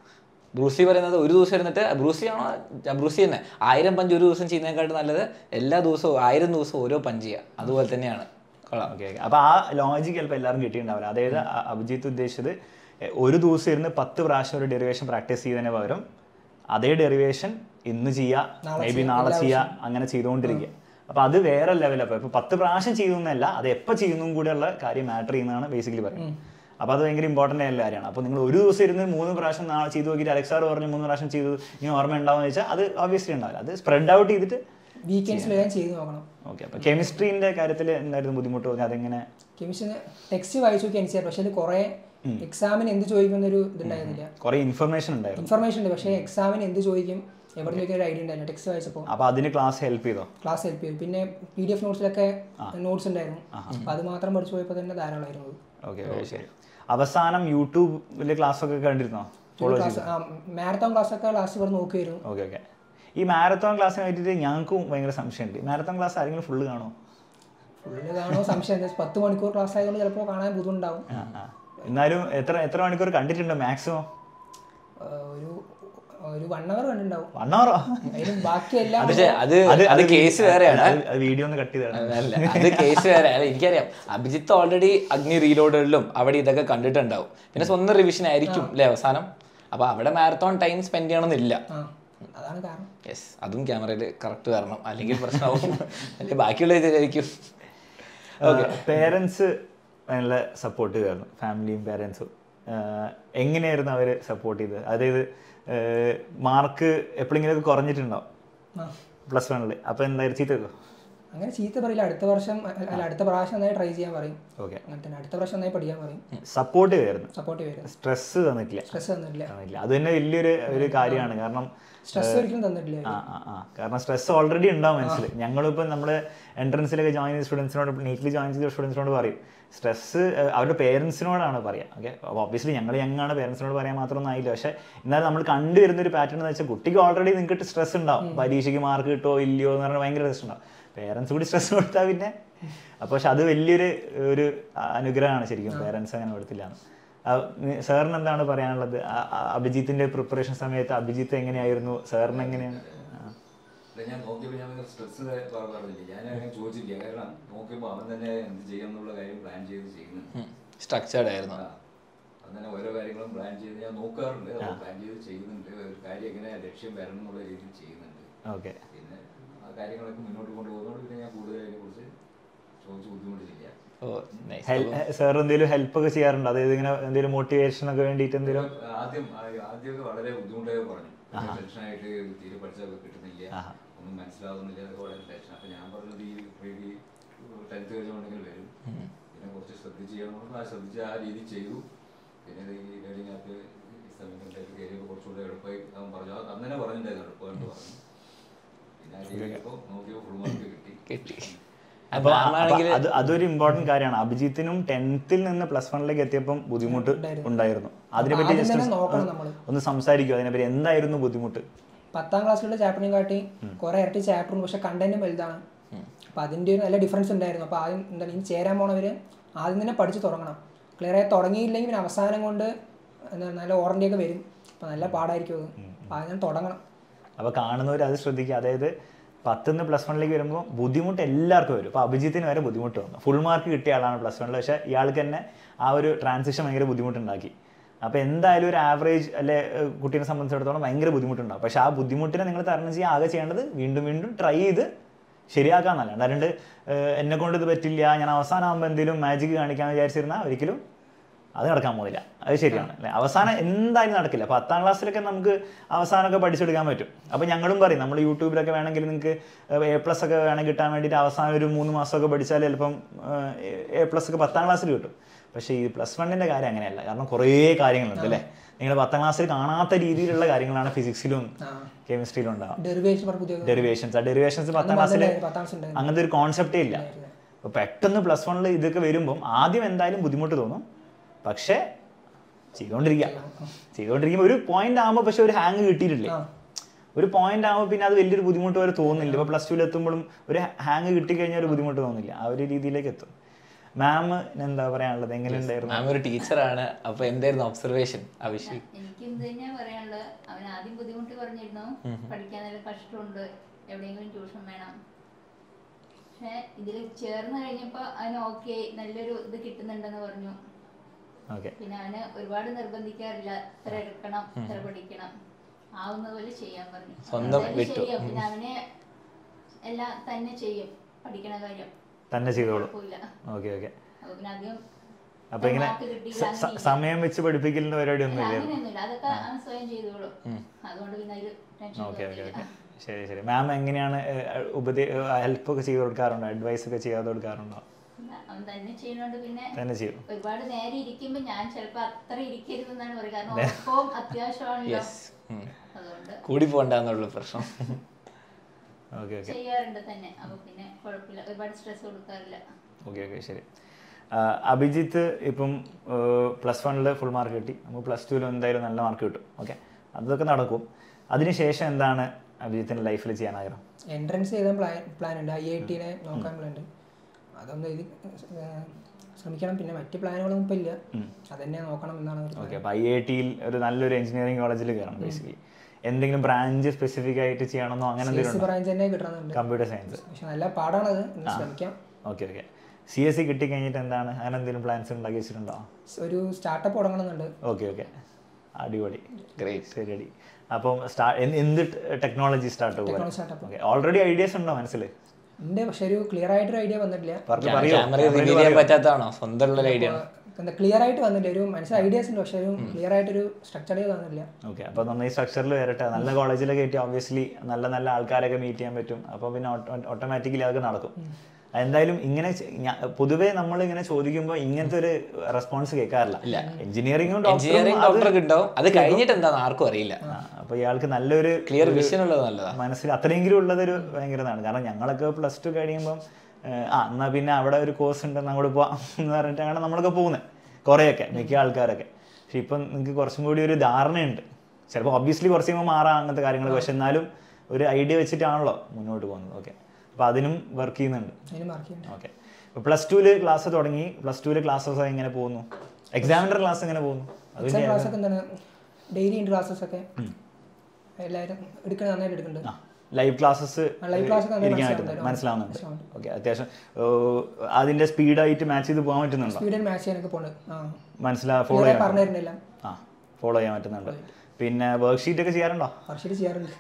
ബ്രൂസി പറയുന്നത് ഒരു ദിവസം ഇരുന്നിട്ട് ബ്രൂസി ആണോ ജ- ബ്രൂസി തന്നെ ആയിരം പഞ്ച് ഒരു ദിവസം ചെയ്യുന്നതിനെക്കാട്ടും നല്ലത് എല്ലാ ദിവസവും ആയിരം ദിവസം ഓരോ പഞ്ച് ചെയ്യുക അതുപോലെ തന്നെയാണ് കൊള്ളാം ഓക്കെ ഓക്കെ അപ്പൊ ആ ലോജിക്ക് ചിലപ്പോൾ എല്ലാവരും കിട്ടിയിട്ടുണ്ടാവില്ല അതായത് അ- അഭിജിത്ത് ഉദ്ദേശിച്ചത് എ, ഒരു ദിവസം ഇരുന്ന് പത്ത് പ്രാവശ്യം ഒരു ഡെറിവേഷൻ പ്രാക്ടീസ് ചെയ്തതിന് പകരം അതേ ഡെറിവേഷൻ ഇന്ന് ചെയ്യുക മേ ബി നാളെ ചെയ്യുക അങ്ങനെ ചെയ്തുകൊണ്ടിരിക്കുക അപ്പൊ അത് വേറെ ലെവലപ്പോൾ ഇപ്പൊ പത്ത് പ്രാവശ്യം ചെയ്യുന്നതല്ല അത് എപ്പോൾ ചെയ്യുന്നതും കൂടെയുള്ള കാര്യം മാറ്റർ ചെയ്യുന്നതാണ് ബേസിക്കലി പറയുന്നത് അപ്പോൾ അത് ഭയങ്കര ഇമ്പോർട്ടൻ്റ് ആയിട്ടുള്ള കാര്യമാണ് അപ്പോൾ നിങ്ങൾ ഒരു ദിവസം ഇരുന്ന് മൂന്ന് പ്രാവശ്യം നാളെ ചെയ്ത് നോക്കിയിട്ട് അലക്സാർ പറഞ്ഞു മൂന്ന് പ്രാവശ്യം ചെയ്തു ഇനി ഓർമ്മ ഉണ്ടാവുമെന്ന് വെച്ചാൽ അത് ഓബിയസ്ലി ഉണ്ടാവില്ല അത് സ്പ്രെഡ് ഔട്ട് ചെയ്തിട്ട് വീക്കെൻഡ്സിലെല്ലാം ചെയ്ത് നോക്കണം ഓക്കെ അപ്പോൾ കെമിസ്ട്രീൻ്റെ കാര്യത്തിൽ എന്തായിരുന്നു ബുദ്ധിമുട്ട് തോന്നി അതെങ്ങനെ കെമിസ്ട്രി ടെക്സ്റ്റ് വായിച്ചു നോക്കി എനിക്ക് പക്ഷേ അതിൽ കുറേ എക്സാമിന് എന്ത് ചോദിക്കുന്നൊരു ഇതുണ്ടായിരുന്നില്ല കുറേ ഇൻഫർമേഷൻ ഉണ്ടായിരുന്നു ഇൻഫർമേഷൻ ഉണ്ട് പക്ഷേ എക്സാമിന് എന്ത് ചോദിക്കും എവിടെ ചോദിക്കാൻ ഒരു ഐഡിയ ഉണ്ടായിരുന്നു ടെക്സ്റ്റ് വായിച്ചപ്പോൾ അപ്പോൾ അതിന് ക്ലാസ് ഹെൽപ്പ് ചെയ്തോ ക്ലാസ് ഹെൽപ്പ് ചെയ്തു പിന്നെ പി ഡി എഫ് നോട്ട്സിലൊക്കെ നോട്ട്സ് ഉണ്ടായിരുന്നു അപ്പോൾ അത് മാത്രം പഠിച്ചു പോയപ്പോൾ തന്നെ ധാരാളമായിരുന്നു അത്. ഓക്കെ ഓക്കെ ശരി അവസാനം യൂട്യൂബിലെ ക്ലാസ് ഒക്കെ കണ്ടിരുന്നോ ഫോളോ ചെയ്തു ക്ലാസ് മാരത്തോൺ ക്ലാസ് ഒക്കെ ലാസ്റ്റ് ഇവിടെ നോക്കിയിരുന്നു ഓക്കെ ഓക്കെ ഈ മാരത്തോൺ ക്ലാസ്സിനെ പറ്റിയിട്ട് ഞങ്ങൾക്കും ഭയങ്കര സംശയമുണ്ട് മാരത്തോൺ ക്ലാസ് ആരെങ്കിലും ഫുള്ള് കാണുമോ ഫുള്ള് കാണുമോ സംശയം എന്താ പത്ത് മണിക്കൂർ ക്ലാസ് ആയതുകൊണ്ട് ചിലപ്പോൾ കാണാൻ ബുദ്ധിമുട്ടുണ്ടാവും ആ ആ എന്നാലും എത്ര എത്ര മണിക്കൂർ കണ്ടിട്ടുണ്ടോ മാക്സിമം ആ, ഒരു ഒരു വൺ അവർ കണ്ടിട്ടുണ്ടാവും വൺ അവറോ അതിന് ബാക്കിയെല്ലാം പക്ഷേ അത് അത് കേസ് വേറെയാണ് അത് വീഡിയോ ഒന്ന് കട്ട് ചെയ്താണ് അല്ല അത് കേസ് വേറെ അല്ല എനിക്കറിയാം അഭിജിത്ത് ഓൾറെഡി അഗ്നി റീലോഡുകളിലും അവിടെ ഇതൊക്കെ കണ്ടിട്ടുണ്ടാവും പിന്നെ സ്വന്തം റിവിഷൻ ആയിരിക്കും അല്ലേ അവസാനം അപ്പൊ അവിടെ മാരത്തോൺ ടൈം സ്പെൻഡ് ചെയ്യണമെന്നില്ല ആ അതാണ് കാരണം യെസ് അതും ക്യാമറയിൽ കറക്റ്റ് വരണം അല്ലെങ്കിൽ പ്രശ്നമാവും അല്ലെങ്കിൽ ബാക്കിയുള്ള ഇതിലായിരിക്കും പേരൻസ് നല്ല സപ്പോർട്ട് ചെയ്തായിരുന്നു ഫാമിലിയും പേരൻസും എങ്ങനെയായിരുന്നു അവർ സപ്പോർട്ട് ചെയ്തത് അതായത് മാർക്ക് എപ്പോഴെങ്കിലും കുറഞ്ഞിട്ടുണ്ടോ ആ പ്ലസ് വണ്ണിൽ അപ്പോൾ എന്തായാലും ചീത്ത അങ്ങനെ ചീത്ത പറയില്ല അടുത്ത വർഷം അല്ല അടുത്ത പ്രാവശ്യം നന്നായി ട്രൈ ചെയ്യാൻ പറയും ഓക്കെ അങ്ങനെ തന്നെ അടുത്ത പ്രാവശ്യം നന്നായി പഠിക്കാൻ പറയും സപ്പോർട്ട് ചെയ്യുമായിരുന്നു സപ്പോർട്ട് വരും സ്ട്രെസ് തന്നിട്ടില്ല സ്ട്രെസ് തന്നിട്ടില്ല തന്നിട്ടില്ല അത് തന്നെ വലിയൊരു ഒരു കാര്യമാണ് കാരണം സ്ട്രെസ് ഒരിക്കലും തന്നിട്ടില്ല ആ ആ ആ കാരണം സ്ട്രെസ് ഓൾറെഡി ഉണ്ടാവും മനസ്സിൽ ഞങ്ങളിപ്പോൾ നമ്മുടെ എൻട്രൻസിലൊക്കെ ജോയിൻ ചെയ്ത സ്റ്റുഡൻസിനോട് നീറ്റിൽ ജോയിൻ ചെയ്ത സ്റ്റുഡൻസിനോട് പറയും സ്ട്രെസ് അവരുടെ പേരൻസിനോടാണ് പറയുക ഓക്കെ അപ്പോൾ ഒബ്വിയസ്ലി ഞങ്ങൾ യങ്ങാണ് പേരൻസിനോട് പറയാൻ മാത്രമൊന്നും ആയില്ല പക്ഷേ എന്നാൽ നമ്മൾ കണ്ടുവരുന്ന ഒരു പാറ്റേൺ എന്ന് വെച്ചാൽ കുട്ടിക്ക് ഓൾറെഡി നിങ്ങൾക്ക് സ്ട്രെസ് ഉണ്ടാവും പരീക്ഷയ്ക്ക് മാർക്ക് കിട്ടുമോ ഇല്ലയോ എന്ന് പറഞ്ഞാൽ ഭയങ്കര സ്ട്രെസ് ഉണ്ടാവും പേരൻസ് കൂടി സ്ട്രെസ് കൊടുത്താൽ പിന്നെ അപ്പോൾ പക്ഷെ അത് വലിയൊരു ഒരു അനുഗ്രഹമാണ് ശരിക്കും പേരൻസ് അങ്ങനെ കൊടുത്തില്ല സാറിന് എന്താണ് പറയാനുള്ളത് ആ- ആ അഭിജിത്തിന്റെ പ്രിപ്പറേഷൻ സമയത്ത് അഭിജിത്ത് എങ്ങനെയായിരുന്നു സാറിന് എങ്ങനെയാണ് ആ. അല്ല, ഞാൻ നോക്കിയപ്പോൾ ഞാൻ സ്ട്രെസ് പറഞ്ഞില്ല ഞാൻ അങ്ങനെ ചോദിച്ചില്ല കാരണം നോക്കിയപ്പോൾ അവൻ തന്നെ എന്ത് ചെയ്യണം എന്നുള്ള കാര്യം പ്ലാൻ ചെയ്ത് ചെയ്യുന്നുണ്ട് സ്ട്രക്ചേർഡ് ആയിരുന്നു ആ. അങ്ങനെ ഓരോ കാര്യങ്ങളും പ്ലാൻ ചെയ്ത് ഞാൻ നോക്കാറുണ്ട് അത് പ്ലാൻ ചെയ്ത് ചെയ്യുന്നുണ്ട് ഒരു കാര്യം എങ്ങനെ ലക്ഷ്യം വരണം എന്നുള്ള രീതിയിൽ ചെയ്യുന്നുണ്ട് ഓക്കെ പിന്നെ ആ കാര്യങ്ങളൊക്കെ മുന്നോട്ട് കൊണ്ടുപോകുന്നതുകൊണ്ട് പിന്നെ ഞാൻ കൂടുതൽ അതിനെക്കുറിച്ച് ചോദിച്ച് ബുദ്ധിമുട്ടില്ല ഓ നൈസ് സാർ എന്തെങ്കിലും ഹെൽപ്പ് ഒക്കെ ചെയ്യാറുണ്ടോ അതായത് ഇങ്ങനെ എന്തെങ്കിലും മോട്ടിവേഷൻ ഒക്കെ വേണ്ടിയിട്ട് എന്തെങ്കിലും ആദ്യം ആ- ആദ്യമൊക്കെ വളരെ ബുദ്ധിമുട്ടായി പറഞ്ഞു ടെൻഷനായിട്ട് തീരെ പഠിച്ചൊക്കെ കിട്ടുന്നില്ല ഒന്നും മനസ്സിലാവുന്നില്ല എന്നൊക്കെ വളരെ ടെൻഷൻ അപ്പൊ ഞാൻ പറഞ്ഞത് ഈ പ്രീ ടെൻത്ത് കഴിഞ്ഞുകൊണ്ടെങ്കിൽ വരും പിന്നെ കുറച്ച് ശ്രദ്ധിച്ച് ചെയ്യണം ആ ശ്രദ്ധിച്ച് ആ രീതി ചെയ്തു പിന്നെ ഇത് ഈ ലേണിംഗ് ആപ്പ് സമയത്തായിട്ട് കയറിയപ്പോൾ കുറച്ചുകൂടെ എളുപ്പമായി അവൻ പറഞ്ഞു അത് അന്ന് തന്നെ പറഞ്ഞിട്ടുണ്ടായിരുന്നു എളുപ്പമായിട്ട് പറഞ്ഞു പിന്നെ ആ രീതിയപ്പോൾ നോക്കിയപ്പോൾ ഫുൾ മാർക്ക് കിട്ടി കിട്ടി അപ്പൊ ആണെങ്കിൽ അത് അതൊരു ഇമ്പോർട്ടന്റ് കാര്യമാണ് അഭിജിത്തിനും ടെൻത്തിൽ നിന്ന് പ്ലസ് വണ്ണിലേക്ക് എത്തിയപ്പം ബുദ്ധിമുട്ട് ഉണ്ടായിരുന്നു അതിനെപ്പറ്റി ആദ്യം ജസ്റ്റ് തന്നെ നോക്കണം നമ്മള് ഒന്ന് സംസാരിക്കും അതിനെപ്പറ്റി എന്തായിരുന്നു ബുദ്ധിമുട്ട് പത്താം ക്ലാസ്സിലുള്ള ചാപ്റ്ററിനെ കാട്ടി കുറെ ഇരട്ടി ചാപ്റ്ററും പക്ഷെ കണ്ടന്റും വലുതാണ് അപ്പൊ അതിന്റെ ഒരു നല്ല ഡിഫറൻസ് ഉണ്ടായിരുന്നു അപ്പൊ ആദ്യം എന്താണ് ഇനി ചേരാൻ പോണവര് ആദ്യം തന്നെ പഠിച്ചു തുടങ്ങണം ക്ലിയർ ആയി തുടങ്ങിയില്ലെങ്കിൽ പിന്നെ അവസാനം കൊണ്ട് എന്താ നല്ല ഓറഞ്ച് ഒക്കെ വരും അപ്പൊ നല്ല പാടായിരിക്കും അത് അപ്പൊ ആദ്യം തുടങ്ങണം അപ്പോൾ കാണുന്നവർ അത് ശ്രദ്ധിക്കുക അതായത് പത്തുനിന്ന് പ്ലസ് വണ്ണിലേക്ക് വരുമ്പോൾ ബുദ്ധിമുട്ട് എല്ലാവർക്കും വരും അപ്പോൾ അഭിജിത്തിന് വരെ ബുദ്ധിമുട്ട് വന്നു ഫുൾ മാർക്ക് കിട്ടിയ ആളാണ് പ്ലസ് വണ്ണിൽ പക്ഷേ ഇയാൾക്ക് തന്നെ ആ ഒരു ട്രാൻസിഷൻ ഭയങ്കര ബുദ്ധിമുട്ടുണ്ടാക്കി അപ്പോൾ എന്തായാലും ഒരു ആവറേജ് അല്ലെ ഏഹ്, കുട്ടീനെ സംബന്ധിച്ചിടത്തോളം ഭയങ്കര ബുദ്ധിമുട്ടുണ്ടാവും പക്ഷേ ആ ബുദ്ധിമുട്ടിനെ നിങ്ങൾ തരണം ചെയ്യാൻ ആകെ ചെയ്യേണ്ടത് വീണ്ടും വീണ്ടും ട്രൈ ചെയ്ത് ശരിയാക്കാന്നല്ല അല്ലാണ്ട് ഏഹ്, എന്നെ കൊണ്ട് ഇത് പറ്റില്ല ഞാൻ അവസാനമാകുമ്പോൾ എന്തെങ്കിലും മാജിക് കാണിക്കാമെന്ന് വിചാരിച്ചിരുന്നാൽ ഒരിക്കലും അത് നടക്കാൻ പോകുന്നില്ല അത് ശരിയാണ് അല്ലേ അവസാനം എന്തായാലും നടക്കില്ല പത്താം ക്ലാസ്സിലൊക്കെ നമുക്ക് അവസാനമൊക്കെ പഠിച്ചെടുക്കാൻ പറ്റും അപ്പോൾ ഞങ്ങളും പറയും നമ്മൾ യൂട്യൂബിലൊക്കെ വേണമെങ്കിൽ നിങ്ങൾക്ക് എ പ്ലസ് ഒക്കെ വേണമെങ്കിൽ കിട്ടാൻ വേണ്ടിയിട്ട് അവസാനം ഒരു മൂന്ന് മാസമൊക്കെ പഠിച്ചാൽ ചിലപ്പം എ പ്ലസ് ഒക്കെ പത്താം ക്ലാസ്സിൽ കിട്ടും പക്ഷേ ഈ പ്ലസ് വണ്ണിൻ്റെ കാര്യം അങ്ങനെയല്ല കാരണം കുറേ കാര്യങ്ങളുണ്ട് അല്ലേ നിങ്ങൾ പത്താം ക്ലാസ്സിൽ കാണാത്ത രീതിയിലുള്ള കാര്യങ്ങളാണ് ഫിസിക്സിലും ആ കെമിസ്ട്രിയിലും ഉണ്ടാവുക ഡെറിവേഷൻ പറഞ്ഞ പുതിയ ഡെറിവേഷൻസ് ആ ഡെറിവേഷൻസ് പത്താം ക്ലാസ്സിൽ വന്നിട്ടുണ്ടായിരുന്നു, പത്താം ക്ലാസ് ഉണ്ടായിരുന്നു അങ്ങനത്തെ ഒരു കോൺസെപ്റ്റേ ഇല്ല അപ്പോൾ പെട്ടെന്ന് പ്ലസ് വണ്ണിൽ ഇതൊക്കെ വരുമ്പം ആദ്യം എന്തായാലും ബുദ്ധിമുട്ട് തോന്നും പക്ഷേ ചെയ്തുകൊണ്ടിരിക്കുക ചെയ്തുകൊണ്ടിരിക്കുമ്പോൾ ഒരു പോയിന്റ് ആകുമ്പോൾ പക്ഷെ ഒരു ഹാങ് കിട്ടിയിട്ടില്ലേ ഒരു പോയിന്റ് ആകുമ്പോൾ പിന്നെ അത് വലിയൊരു ബുദ്ധിമുട്ട് വരെ തോന്നുന്നില്ല ഇപ്പോൾ പ്ലസ് ടുവിൽ എത്തുമ്പോഴും ഒരു ഹാങ് കിട്ടിക്കഴിഞ്ഞാൽ ഒരു ബുദ്ധിമുട്ട് തോന്നില്ല ആ ഒരു രീതിയിലേക്ക് എത്തും മാം എന്താ പറയാനുള്ളത് എങ്ങനെയുണ്ടായിരുന്നു മാം ഒരു ടീച്ചറാണ് അപ്പൊ എന്തായിരുന്നു ഒബ്സർവേഷൻ അഭിഷേക് എനിക്ക് എന്ത് തന്നെയാ പറയാനുള്ളത് അവൻ ആദ്യം ബുദ്ധിമുട്ട് പറഞ്ഞിരുന്നു പഠിക്കാൻ നല്ല കഷ്ടമുണ്ട് എവിടെയെങ്കിലും ട്യൂഷൻ വേണം പക്ഷെ ഇതിൽ ചേർന്ന് കഴിഞ്ഞപ്പോ അവന് ഓക്കെ നല്ലൊരു ഇത് കിട്ടുന്നുണ്ടെന്ന് പറഞ്ഞു ഓക്കെ പിന്നെ അവന് ഒരുപാട് നിർബന്ധിക്കാറില്ല ഇത്ര എടുക്കണം ഇത്ര പഠിക്കണം ആവുന്ന പോലെ ചെയ്യാൻ പറഞ്ഞു സ്വന്തം എന്തായാലും വിട്ടു. ശരിയാവും. പിന്നെ അവനെ എല്ലാം തന്നെ ചെയ്യും പഠിക്കണ കാര്യം തന്നെ ചെയ്തോളൂ കുഴപ്പമില്ല ഓക്കെ ഓക്കെ അപ്പൊ പിന്നെ അധികം അപ്പൊ ഇങ്ങനെ മാർക്ക് കിട്ടിയില്ല, സ- സ- അങ്ങനെ സമയം വെച്ച് പഠിപ്പിക്കലിന്റെ പരിപാടി ഒന്നും ഇല്ല അങ്ങനെയൊന്നുമില്ല അതൊക്കെ അവൻ സ്വയം ചെയ്തോളും അതുകൊണ്ട് പിന്നെ അതിൽ ടെൻഷൻ ഓക്കെ ഓക്കെ ഓക്കെ ശരി ശരി മാം എങ്ങനെയാണ് ഏഹ്, ഉപദേ ഹെൽപ്പ് ഒക്കെ ചെയ്ത് കൊടുക്കാറുണ്ടോ അഡ്വൈസ് ഒക്കെ ചെയ്യാതെ കൊടുക്കാറുണ്ടോ അവൻ തന്നെ ചെയ്യുന്നോണ്ട് പിന്നെ തന്നെ ചെയ്യും ഒരുപാട് നേരം ഇരിക്കുമ്പോ ഞാൻ ചിലപ്പോ അത്ര ഇരിക്കരുതെന്നാണ് പറയുക കാരണം ഉറക്കവും അത്യാവശ്യമാണല്ലോ അതുകൊണ്ട് കൂടി പോണ്ടെന്നുള്ള പ്രശ്നം ഓക്കെ ഓക്കെ ചെയ്യാറുണ്ട് തന്നെ അപ്പൊ പിന്നെ കുഴപ്പമില്ല ഒരുപാട് സ്ട്രെസ് കൊടുക്കാറില്ല ഓക്കെ ഓക്കെ ശരി ആ, അഭിജിത്ത് ഇപ്പം പ്ലസ് വണ്ണിൽ ഫുൾ മാർക്ക് കിട്ടി നമ്മൾ പ്ലസ് ടുവിൽ എന്തായാലും നല്ല മാർക്ക് കിട്ടും ഓക്കെ അതൊക്കെ നടക്കും അതിനുശേഷം എന്താണ് അഭിജിത്തിൻ്റെ ലൈഫിൽ ചെയ്യാൻ ആഗ്രഹം എൻട്രൻസ് ചെയ്താൽ പ്ലാൻ പ്ലാൻ ഉണ്ട് ഐ ഐ ടിനെ നോക്കാൻ പ്ലാൻ ഉണ്ട് അതൊന്ന് ഇത് ഏഹ് ശ്രമിക്കണം പിന്നെ മറ്റ് പ്ലാനുകളൊന്നും ഇപ്പം ഇല്ല അതന്നെ നോക്കണം എന്നാണ് ഒരു ഓക്കെ അപ്പോൾ ഐ ഐ ടിയിൽ ഒരു നല്ലൊരു എഞ്ചിനീയറിംഗ് കോളേജിൽ കയറണം ബേസിക്കലി എന്തെങ്കിലും ബ്രാഞ്ച് സ്പെസിഫിക് ആയിട്ട് ചെയ്യണമെന്നോ അങ്ങനെ എന്തെങ്കിലും സി ബ്രാഞ്ച് തന്നെ കിട്ടണമെന്നുണ്ട് കമ്പ്യൂട്ടർ സയൻസ് പക്ഷെ നല്ല പാടാണത് ഒന്ന് ശ്രമിക്കാം okay okay C S C കിട്ടിക്കഴിഞ്ഞിട്ട് എന്താണ് അങ്ങനെ എന്തെങ്കിലും പ്ലാൻസ് ഉണ്ടാക്കി വെച്ചിട്ടുണ്ടോ ഒരു സ്റ്റാർട്ടപ്പ് തുടങ്ങണമെന്നുണ്ട് ഓക്കെ ഓക്കെ അടിപൊളി ഗ്രേറ്റ് ശരി അടി അപ്പം സ്റ്റാ എന്ത് technology start Technology startup. Okay already ideas ഉണ്ടോ മനസ്സിൽ ഉണ്ട് പക്ഷെ ഒരു ക്ലിയർ ആയിട്ടൊരു ഐഡിയ വന്നിട്ടില്ല പറഞ്ഞു പറയോ ക്യാമറ റിവീൽ ചെയ്യാൻ പറ്റാത്തതാണോ സ്വന്തമുള്ള ഐഡിയ എന്താ ക്ലിയർ ആയിട്ട് വന്നില്ല ഒരു മനസ്സിൽ ഐഡിയാസ് ഉണ്ട് പക്ഷെ ഒരു ക്ലിയർ ആയിട്ടൊരു സ്ട്രക്ചർ ചെയ്ത് വന്നില്ല ഓക്കെ അപ്പോൾ നന്നായി സ്ട്രക്ചറിൽ വരട്ടെ നല്ല കോളേജിലൊക്കെ കയറ്റി ഓബ്വിയസ്ലി നല്ല നല്ല ആൾക്കാരൊക്കെ മീറ്റ് ചെയ്യാൻ പറ്റും അപ്പോൾ പിന്നെ ഓട്ടോമാറ്റിക്കലി അതൊക്കെ നടക്കും എന്തായാലും ഇങ്ങനെ ചെ- ഞാ- പൊതുവേ നമ്മൾ ഇങ്ങനെ ചോദിക്കുമ്പോൾ ഇങ്ങനത്തെ ഒരു റെസ്പോൺസ് കേൾക്കാറില്ല എഞ്ചിനീയറിംഗും എഞ്ചിനീയറിംഗ് ഡോക്ടർക്ക് ഉണ്ടാവും അത് കഴിഞ്ഞിട്ട് എന്താണെന്ന് ആർക്കും അറിയില്ല അപ്പോൾ ഇയാൾക്ക് നല്ലൊരു ക്ലിയർ വിഷൻ ഉള്ളത് നല്ലതാ മനസ്സിൽ അത്രയെങ്കിലും ഉള്ളതൊരു ഭയങ്കരതാണ് കാരണം ഞങ്ങളൊക്കെ പ്ലസ് ടു കഴിയുമ്പം ഏഹ്, ആ എന്നാൽ പിന്നെ അവിടെ ഒരു കോഴ്സ് ഉണ്ടെന്ന് അങ്ങോട്ട് പോവാം എന്ന് പറഞ്ഞിട്ടാണ് നമ്മളൊക്കെ പോകുന്നത് കുറേയൊക്കെ മിക്ക ആൾക്കാരൊക്കെ പക്ഷെ ഇപ്പം നിങ്ങൾക്ക് കുറച്ചും കൂടി ഒരു ധാരണയുണ്ട് ചിലപ്പോൾ ഒബ്വിയസ്ലി കുറച്ച് കഴിയുമ്പോൾ മാറാം അങ്ങനത്തെ കാര്യങ്ങൾ പക്ഷെ എന്നാലും ഒരു ഐഡിയ വെച്ചിട്ടാണല്ലോ മുന്നോട്ട് പോകുന്നത് ഓക്കെ അപ്പോൾ അതിനും വർക്ക് ചെയ്യുന്നുണ്ട് അതിന് മാർക്ക് ചെയ്യണ്ട ഓക്കെ ഇപ്പോൾ പ്ലസ് ടുവിൽ ക്ലാസ് തുടങ്ങി പ്ലസ് ടുവിൽ ക്ലാസ്സസ് എങ്ങനെ പോകുന്നു എക്സാമിനർ ക്ലാസ് എങ്ങനെ പോകുന്നു അതിൻ്റെ എക്സാം ക്ലാസ് ഒക്കെ എന്താണ് ഡെയിലി ഉണ്ട് ക്ലാസ്സസ് ഒക്കെ എല്ലാവരും എടുക്കണ നന്നായിട്ട് എടുക്കുന്നുണ്ട് ലൈവ് ക്ലാസ്സസ് ആ, live class ഒക്കെ നന്നായി ഇരിക്കാനായിട്ട് മനസ്സിലാവുന്നുണ്ട്. മനസ്സിലാവുന്നുണ്ട് ഓക്കെ അത്യാവശ്യം ഏഹ്, അതിന്റെ സ്പീഡായിട്ട് മാച്ച് ചെയ്ത് പോകാൻ പറ്റുന്നുണ്ടോ സ്പീഡിൽ മാച്ച് ചെയ്യാനൊക്കെ പോണ് ആ മനസ്സിലാ ഫോളോ ക്ലിയർ ചെയ്യാൻ പറഞ്ഞു തരുന്നില്ല ആ ഫോളോ ചെയ്യാൻ പറ്റുന്നുണ്ട് പിന്നെ വർക്ക് ഷീറ്റ് ഒക്കെ ചെയ്യാറുണ്ടോ വർഷത്തിൽ ചെയ്യാറുണ്ട്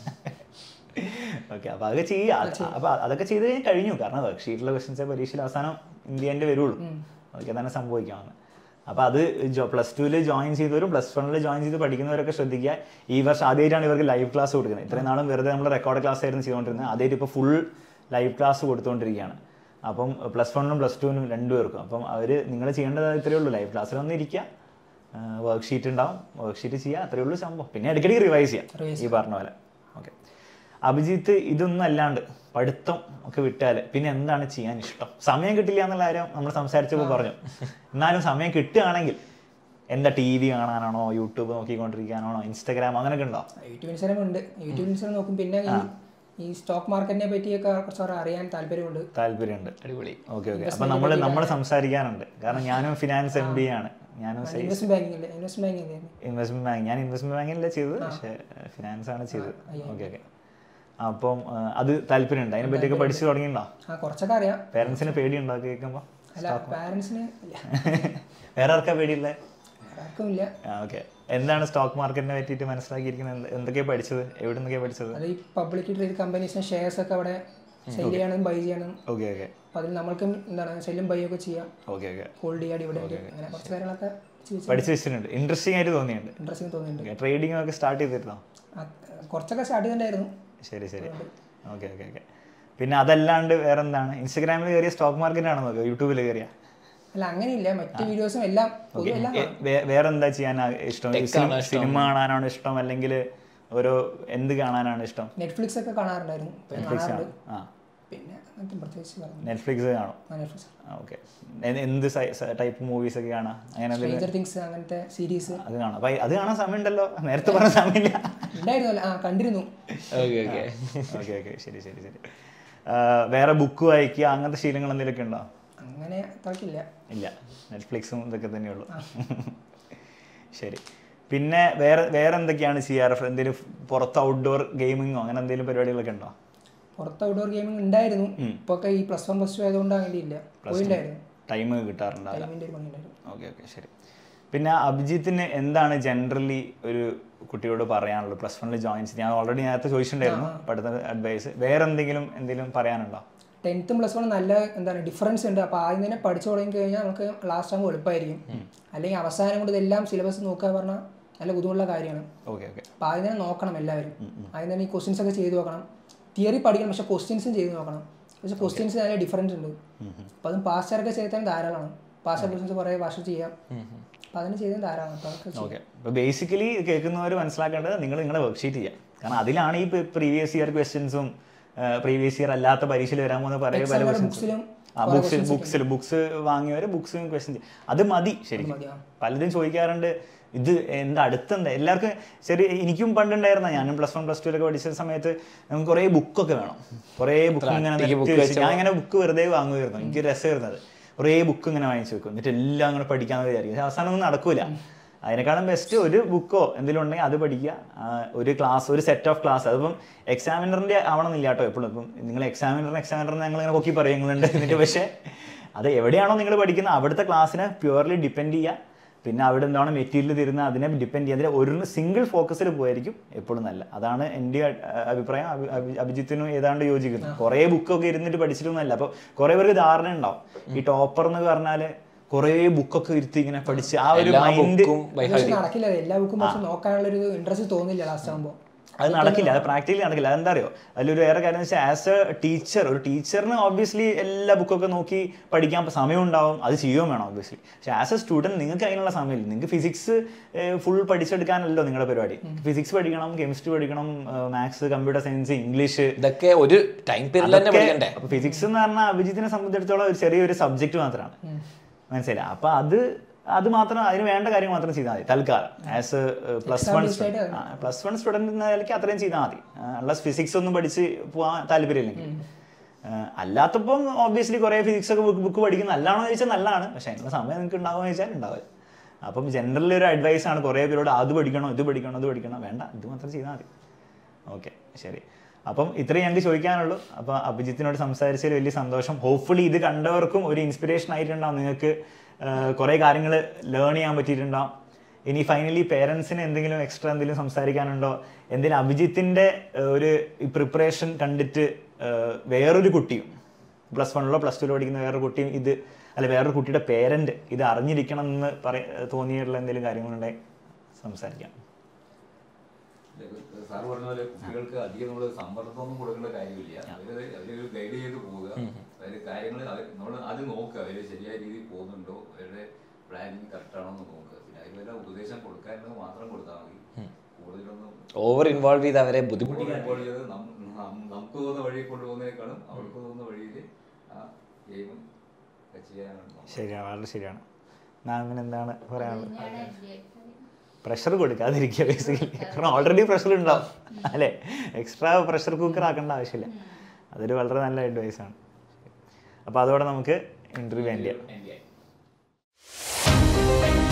ഓക്കെ അപ്പോൾ അതൊക്കെ ചെയ്യുക അപ്പോൾ അതൊക്കെ ചെയ്ത് കഴിഞ്ഞ് കഴിഞ്ഞു കാരണം വർക്ക് ഷീറ്റിലെ ക്വസ്റ്റൻസേ പരീക്ഷയിൽ അവസാനം ഇന്ത്യൻ്റെ വരുള്ളൂ അതൊക്കെ തന്നെ സംഭവിക്കാമെന്ന് അപ്പോൾ അത് പ്ലസ് ടുവിൽ ജോയിൻ ചെയ്തവരും പ്ലസ് വണ്ണിൽ ജോയിൻ ചെയ്ത് പഠിക്കുന്നവരൊക്കെ ശ്രദ്ധിക്കുക ഈ വർഷം ആദ്യമായിട്ടാണ് ഇവർക്ക് ലൈവ് ക്ലാസ് കൊടുക്കുന്നത് ഇത്രയും നാളും വെറുതെ നമ്മൾ റെക്കോർഡ് ക്ലാസ് ആയിരുന്നു ചെയ്തുകൊണ്ടിരുന്നത് ആദ്യമായിട്ട് ഇപ്പോൾ ഫുൾ ലൈവ് ക്ലാസ് കൊടുത്തുകൊണ്ടിരിക്കുകയാണ് അപ്പം പ്ലസ് വണ്ണും പ്ലസ് ടുവിനും രണ്ടുപേർക്കും അപ്പം അവർ നിങ്ങൾ ചെയ്യേണ്ടത് ഇത്രയേ ഉള്ളൂ ലൈവ് ക്ലാസ്സിൽ ഒന്ന് ഇരിക്കുക വർക്ക് ഷീറ്റ് ഉണ്ടാവും വർക്ക് ഷീറ്റ് ചെയ്യുക അത്രയേ ഉള്ളൂ സംഭവം പിന്നെ ഇടയ്ക്കിടയ്ക്ക് റിവൈസ് ചെയ്യാം ഈ പറഞ്ഞ പോലെ ഓക്കെ അഭിജിത്ത് ഇതൊന്നും അല്ലാണ്ട് പഠിത്തം ഒക്കെ വിട്ടാൽ പിന്നെ എന്താണ് ചെയ്യാൻ ഇഷ്ടം സമയം കിട്ടില്ല എന്നുള്ള കാര്യം നമ്മൾ സംസാരിച്ചപ്പോൾ പറഞ്ഞു എന്നാലും സമയം കിട്ടുകയാണെങ്കിൽ എന്താ ടി വി കാണാനാണോ യൂട്യൂബ് നോക്കിക്കൊണ്ടിരിക്കാനാണോ ഇൻസ്റ്റാഗ്രാം അങ്ങനെയൊക്കെ ഉണ്ടോ യൂട്യൂബ് ഇൻസ്റ്റാഗ്രാം ഉണ്ട് യൂട്യൂബ് ഇൻസ്റ്റാഗ്രാം നോക്കും പിന്നെ ഈ ഈ സ്റ്റോക്ക് മാർക്കറ്റിനെ പറ്റിയൊക്കെ കുറച്ച് അറിയാൻ താല്പര്യമുണ്ട് താല്പര്യമുണ്ട് അടിപൊളി ഓക്കെ ഓക്കെ അപ്പം നമ്മൾ നമ്മൾ സംസാരിക്കാനുണ്ട് കാരണം ഞാനും ഫിനാൻസ് എം ബി ആണ് ഞാനും ഇൻവെസ്റ്റ്മെന്റ് ബാങ്കിങ് ഇല്ലേ ഇൻവെസ്റ്റ്മെന്റ് ബാങ്കിങ് ഇല്ലേ ഇൻവെസ്റ്റ്മെന്റ് ബാങ്ക് ഞാൻ ഇൻവെസ്റ്റ്മെന്റ് ബാങ്കിലല്ല ചെയ്തത് പക്ഷേ ഫിനാൻസ് ആണ് ചെയ്തത് ഓക്കെ ഓക്കെ അപ്പം ആ, അത് താല്പര്യമുണ്ട് അതിനെ പറ്റിയൊക്കെ പഠിച്ചു തുടങ്ങിയിട്ടുണ്ടോ ആ കുറച്ചൊക്കെ അറിയാം പേരൻസിന് പേടിയുണ്ടോ കേൾക്കുമ്പോൾ അല്ല പാരൻസിന് ഇല്ല വേറെ ആർക്കാ പേടിയുള്ളത് ആർക്കും ഇല്ല ഓക്കെ എന്താണ് സ്റ്റോക്ക് മാർക്കറ്റിനെ പറ്റിയിട്ട് മനസ്സിലാക്കിയിരിക്കുന്നത് എന്ത്- എന്തൊക്കെയാ പഠിച്ചത് എവിടെ നിന്നൊക്കെയാ പഠിച്ചത് അത് ഈ പബ്ലിക് ട്രേഡ് കമ്പനീസിന് ഷെയർസ് ഒക്കെ അവിടെ സെല് ചെയ്യണം ബൈ ചെയ്യണം ഓക്കെ ഓക്കെ അപ്പോൾ അതിൽ നമ്മൾക്കും എന്താണ് സെല്ലും ബൈ ഒക്കെ ചെയ്യാം ഓക്കെ ഓക്കെ ഹോൾഡ് ചെയ്യാം ഡിവിഡൻഡ് അങ്ങനെ കുറച്ച് കാര്യങ്ങളൊക്കെ പഠിച്ചു വെച്ചിട്ടുണ്ട് ഇൻട്രസ്റ്റിംഗ് ആയിട്ട് തോന്നിയിട്ടുണ്ട് ഇൻട്രസ്റ്റിംഗ് തോന്നുന്നുണ്ട് ഓക്കെ ട്രേഡിംഗ് ഒക്കെ സ്റ്റാർട്ട് ചെയ്തിരുന്നോ ആ, കുറച്ചൊക്കെ സ്റ്റാർട്ട് ചെയ്തിട്ടുണ്ടായിരുന്നു ശരി ശരി ഓക്കെ ഓക്കെ ഓക്കെ പിന്നെ അതല്ലാണ്ട് വേറെ എന്താണ് ഇൻസ്റ്റഗ്രാമിൽ കയറിയ സ്റ്റോക്ക് മാർക്കറ്റ് ആണോ നോക്കുക യൂട്യൂബിൽ കയറിയ അല്ല അങ്ങനെയില്ല മറ്റ് വീഡിയോസും എല്ലാം പൊതുവെ എല്ലാം കാണും. വേറെ എന്താ ചെയ്യാൻ ഇഷ്ടം Tech ആണോ ഇഷ്ടം? സിനിമ കാണാനാണോ ഇഷ്ടം അല്ലെങ്കിൽ ഓരോ എന്ത് കാണാനാണ് ഇഷ്ടം നെറ്റ്ഫ്ലിക്സ് ഒക്കെ കാണാറുണ്ടായിരുന്നു ഇപ്പൊ നെറ്റ്ഫ്ലിക്സ് കാണാറുണ്ട് കാണും ആ പിന്നെ അങ്ങനത്തെ പ്രത്യേകിച്ച് പറഞ്ഞു നെറ്റ്ഫ്ലിക്സ് കാണും നെറ്റ്ഫ്ലിക്സ് ഓക്കെ എന്ത് ടൈപ്പ് മൂവീസ് ഒക്കെ കാണാം അങ്ങനെ എന്തെങ്കിലും സ്ട്രേഞ്ചർ തിങ്സ് അങ്ങനത്തെ സീരീസ് അത് കാണാം അപ്പൊ അത് കാണാൻ സമയമുണ്ടല്ലോ നേരത്തെ പറഞ്ഞ സമയമില്ല ഉണ്ടായിരുന്നല്ലോ ആ കണ്ടിരുന്നു ഓക്കെ ഓക്കെ ഓക്കെ ഓക്കെ ശരി ശരി ശരി ആ, വേറെ ബുക്ക് വായിക്കുക അങ്ങനത്തെ ശീലങ്ങൾ എന്തെങ്കിലുമൊക്കെ ഉണ്ടോ അങ്ങനെ അത്രക്കില്ല ഇല്ല നെറ്റ്ഫ്ലിക്സും ഇതൊക്കെ തന്നെയുള്ളൂ ശരി പിന്നെ വേറെ വേറെ എന്തൊക്കെയാണ് ചെയ്യാറ് എന്തെങ്കിലും പുറത്ത് ഔട്ട്ഡോർ ഗെയിമിങ്ങോ അങ്ങനെ എന്തെങ്കിലും പരിപാടികളൊക്കെ ഉണ്ടോ പുറത്ത് ഔട്ട്ഡോർ ഗെയിമിംഗ് ഉണ്ടായിരുന്നു ഇപ്പൊ ഒക്കെ ഈ പ്ലസ് വൺ പ്ലസ് ടു ആയതുകൊണ്ട് അങ്ങനെ ഇല്ല പോയിണ്ടായിരുന്നു ടൈം കിട്ടാറുണ്ടാവില്ല ടൈമിന്റെ ഒരു പണി ഉണ്ടായിരുന്നു ഓക്കെ ഓക്കെ ശരി പിന്നെ അഭിജിത്തിന് എന്താണ് ജനറലി ഒരു കുട്ടിയോട് പറയാനുള്ളത് പ്ലസ് വണ്ണിൽ ജോയിൻ ചെയ്ത് ഞാൻ ഓൾറെഡി നേരത്തെ ചോദിച്ചിട്ടുണ്ടായിരുന്നു പഠിത്ത അഡ്വൈസ് വേറെ എന്തെങ്കിലും എന്തെങ്കിലും പറയാനുണ്ടോ ടെൻത്തും പ്ലസ് വണ്ണും നല്ല എന്താണ് ഡിഫറൻസ് ഉണ്ട് അപ്പോൾ ആദ്യം തന്നെ പഠിച്ചു തുടങ്ങി കഴിഞ്ഞാൽ നമുക്ക് ലാസ്റ്റ് ആകുമ്പോൾ എളുപ്പമായിരിക്കും അല്ലെങ്കിൽ അവസാനം കൊണ്ട് ഇതെല്ലാം സിലബസ് നോക്കുക പറഞ്ഞാൽ നല്ല ബുദ്ധിമുട്ടുള്ള കാര്യമാണ് ഓക്കെ ഓക്കെ അപ്പോൾ ആദ്യം തന്നെ നോക്കണം എല്ലാവരും ആദ്യം തന്നെ ഈ ക്വസ്റ്റ്യൻസ് ഒക്കെ ചെയ്ത് നോക്കണം തിയറി പഠിക്കണം പക്ഷേ ക്വസ്റ്റ്യൻസും ചെയ്ത് നോക്കണം പക്ഷേ ക്വസ്റ്റ്യൻസ് നല്ല ഡിഫറൻസ് ഉണ്ട് അപ്പോൾ അതും പാസ്റ്ററൊക്കെ ചെയ്താൽ ധാരാളമാണ് പാസ്റ്റർ ക്വസ്റ്റ്യൻസ് കുറേ ഭാഷ ചെയ്യാം അപ്പോൾ അതിന് ചെയ്താൽ ധാരാളമാണ് അപ്പോൾ അതൊക്കെ ചെയ്യാം. ഓക്കെ അപ്പോൾ ബേസിക്കലി കേൾക്കുന്നവർ മനസ്സിലാക്കേണ്ടത് നിങ്ങൾ നിങ്ങളുടെ വർക്ക്ഷീറ്റ് ചെയ്യാം കാരണം അതിലാണ് ഈ പ്രീവിയസ് ഇയർ ക്വസ്റ്റ്യൻസും പ്രീവിയസ് ഇയർ അല്ലാത്ത പരീക്ഷയിൽ വരാൻ പോകുന്ന പല പല Exam ന്റെ ക്വസ്റ്റ്യൻസും ബുക്സിലും ആ ബുക്സിൽ ബുക്സിൽ ബുക്സ് വാങ്ങിയവർ ബുക്സും ക്വസ്റ്റ്യൻ അത് മതി ശരിക്കും മതി, ആ. പലരും ചോദിക്കാറുണ്ട് ഇത് എന്താ അടുത്തെന്താ എല്ലാവർക്കും ശരി എനിക്കും പണ്ടുണ്ടായിരുന്ന ഞാനും പ്ലസ് വൺ പ്ലസ് ടുവിലൊക്കെ പഠിച്ച സമയത്ത് നമുക്ക് കുറേ ബുക്കൊക്കെ വേണം കുറേ ബുക്ക് ഇങ്ങനെ അട്ടിക്ക് book നിരത്തി വെച്ച് ഞാൻ ഇങ്ങനെ ബുക്ക് വെറുതെ വാങ്ങുമായിരുന്നു എനിക്ക് രസമായിരുന്നത് കുറേ ബുക്ക് ഇങ്ങനെ വാങ്ങിച്ചു വെക്കും എന്നിട്ട് എല്ലാം അങ്ങനെ പഠിക്കാമെന്ന് വിചാരിക്കും പക്ഷേ അവസാനം ഒന്നും നടക്കൂല അതിനേക്കാളും ബെസ്റ്റ് ഒരു ബുക്കോ എന്തെങ്കിലും ഉണ്ടെങ്കിൽ അത് പഠിക്കുക ആ, ഒരു ക്ലാസ് ഒരു സെറ്റ് ഓഫ് ക്ലാസ് അതിപ്പം എക്സാമിനറിന്റെ ആവണമെന്നില്ല കേട്ടോ എപ്പോഴും ഇപ്പം നിങ്ങൾ എക്സാമിനർ എക്സാമിനർ ഞങ്ങൾ ഇങ്ങനെ പൊക്കി പറയുന്നുണ്ട് എന്നിട്ട് പക്ഷേ അത് എവിടെയാണോ നിങ്ങൾ പഠിക്കുന്നത് അവിടുത്തെ ക്ലാസ്സിനെ പ്യുവർലി ഡിപ്പെൻഡ് ചെയ്യുക പിന്നെ അവിടെ എന്താണ് മെറ്റീരിയൽ തരുന്നത് അതിനെ ഡിപ്പെൻഡ് ചെയ്യുക അതിൽ ഒരു സിംഗിൾ ഫോക്കസിൽ പോയിരിക്കും എപ്പോഴും നല്ല അതാണ് എൻ്റെ അ- അഭിപ്രായം അഭി- അഭി- അഭിജിത്തിനും ഏതാണ്ട് യോജിക്കുന്നു കുറേ ബുക്കൊക്കെ ഇരുന്നിട്ട് പഠിച്ചിട്ടൊന്നുമല്ല അപ്പോൾ കുറേ പേർക്ക് ധാരണ ഉണ്ടാവും ഈ ടോപ്പർ എന്ന് പറഞ്ഞാൽ കുറേ ബുക്കൊക്കെ ഇരുത്തി ഇങ്ങനെ പഠിച്ച് ആ ഒരു എല്ലാ മൈൻഡ് ബുക്കും ബൈ പക്ഷെ നടക്കില്ല അത്. എല്ലാ ബുക്കും പക്ഷെ നോക്കാനുള്ള ഒരു ഇൻട്രസ്റ്റ് തോന്നില്ല ലാസ്റ്റ് ആകുമ്പോൾ അത് നടക്കില്ല അത് പ്രാക്ടിക്കലി നടക്കില്ല അതെന്താ അറിയോ അതിലൊരു വേറെ കാര്യം എന്ന് വെച്ചാൽ ആസ് എ ടീച്ചർ ഒരു ടീച്ചറിന് ഓബ്വിയസ്ലി എല്ലാ ബുക്കൊക്കെ നോക്കി പഠിക്കാൻ സമയം ഉണ്ടാവും അത് ചെയ്യുകയും വേണം ഓബ്വിയസ്ലി പക്ഷെ ആസ് എ സ്റ്റുഡൻറ് നിങ്ങൾക്ക് അതിനുള്ള സമയമില്ല നിങ്ങൾക്ക് ഫിസിക്സ് ഫുൾ പഠിച്ചെടുക്കാനല്ലോ നിങ്ങളുടെ പരിപാടി ഫിസിക്സ് പഠിക്കണം കെമിസ്ട്രി പഠിക്കണം മാത്സ് കമ്പ്യൂട്ടർ സയൻസ് ഇംഗ്ലീഷ് ഇതൊക്കെ ഒരു ടൈം പീരീഡിൽ തന്നെ പഠിക്കണ്ടേ അപ്പൊ ഫിസിക്സ് എന്ന് പറഞ്ഞാൽ അഭിജിത്തിനെ സംബന്ധിച്ചിടത്തോളം ഒരു ചെറിയൊരു സബ്ജക്റ്റ് മാത്രമാണ് മനസ്സിലായി അപ്പൊ അത് അത് മാത്രം അതിന് വേണ്ട കാര്യം മാത്രം ചെയ്താൽ മതി തൽക്കാലം ആസ് പ്ലസ് വൺ based ആയിട്ട് പ്ലസ് വൺ സ്റ്റുഡൻറ് എന്ന നിലയ്ക്ക് അത്രയും ചെയ്താൽ മതി അല്ല ഫിസിക്സ് ഒന്നും പഠിച്ച് പോകാൻ താല്പര്യമില്ലെങ്കിൽ അല്ലാത്തപ്പം ഓബ്വിയസ്ലി കുറേ ഫിസിക്സ് ഒക്കെ ബുക്ക് ബുക്ക് പഠിക്കുന്ന നല്ലതാണോ എന്ന് ചോദിച്ചാൽ നല്ലതാണ് പക്ഷേ അതിനുള്ള സമയം നിങ്ങൾക്ക് ഉണ്ടാവുമെന്ന് ചോദിച്ചാൽ ഉണ്ടാവില്ല അപ്പം ജനറലി ഒരു അഡ്വൈസ് ആണ് കുറേ പേരോട് അത് പഠിക്കണോ ഇത് പഠിക്കണോ ഇത് പഠിക്കണോ വേണ്ട ഇത് മാത്രം ചെയ്താൽ മതി ഓക്കെ ശരി അപ്പം ഇത്രയും ഞങ്ങൾക്ക് ചോദിക്കാനുള്ളൂ അപ്പോൾ അഭിജിത്തിനോട് സംസാരിച്ചതിൽ വലിയ സന്തോഷം ഹോപ്പ്ഫുള്ളി ഇത് കണ്ടവർക്കും ഒരു ഇൻസ്പിറേഷൻ ആയിട്ടുണ്ടാവും നിങ്ങൾക്ക് കുറേ കാര്യങ്ങൾ ലേൺ ചെയ്യാൻ പറ്റിയിട്ടുണ്ടാവും ഇനി ഫൈനലി പേരൻസിന് എന്തെങ്കിലും എക്സ്ട്രാ എന്തെങ്കിലും സംസാരിക്കാനുണ്ടോ എന്തെങ്കിലും അഭിജിത്തിൻ്റെ ഒരു പ്രിപ്പറേഷൻ കണ്ടിട്ട് ഏഹ്, വേറൊരു കുട്ടിയും പ്ലസ് വണ്ണിലോ പ്ലസ് ടുവിലോ പഠിക്കുന്ന വേറൊരു കുട്ടിയും ഇത് അല്ല വേറൊരു കുട്ടിയുടെ പേരൻറ്റ് ഇത് അറിഞ്ഞിരിക്കണം എന്ന് പറയ തോന്നിയിട്ടുള്ള എന്തെങ്കിലും കാര്യങ്ങളുണ്ടെങ്കിൽ സംസാരിക്കാം സാർ പറഞ്ഞ പോലെ കുട്ടികൾക്ക് അധികം നമ്മൾ സമ്മർദ്ദമൊന്നും കൊടുക്കേണ്ട കാര്യമില്ല അവര് അവര് ഗൈഡ് ചെയ്ത് പോവുക അതായത് കാര്യങ്ങൾ നമ്മൾ അത് നോക്കുക അവര് ശരിയായ രീതിയിൽ പോകുന്നുണ്ടോ അവരുടെ പ്ലാനിങ് കറക്റ്റ് ആണോ എന്ന് നോക്കുക പിന്നെ അതിലെല്ലാം ഉപദേശം കൊടുക്കാനുള്ളത് മാത്രം കൊടുത്താൽ മതി കൂടുതലൊന്നും ഓവർ ഇൻവോൾവ് ചെയ്ത് അവരെ ബുദ്ധിമുട്ടിക്കാൻ ഇപ്പോൾ ചെയ്ത് നം- നം- നമുക്ക് തോന്നുന്ന വഴി കൊണ്ടുപോകുന്നതിനേക്കാളും അവർക്ക് തോന്നുന്ന വഴിയിൽ ആ ഗെയിം ചെയ്യാനാണ് നോക്കുക. ശരിയാണ് വളരെ ശരിയാണ് മാമിന് എന്താണ് പറയാനുള്ളത് തന്നെയാണ് എൻ്റെ കാര്യം. പ്രഷർ കൊടുക്കാതിരിക്കുക ബേസിക്കലി കാരണം ഓൾറെഡി പ്രഷർ ഉണ്ടാവും അല്ലേ എക്സ്ട്രാ പ്രഷർ കുക്കർ ആക്കേണ്ട ആവശ്യമില്ല അതൊരു വളരെ നല്ല അഡ്വൈസ് ആണ് അപ്പോൾ അതോടെ നമുക്ക് ഇൻ്റർവ്യൂ എൻ്റെ എൻ്റെ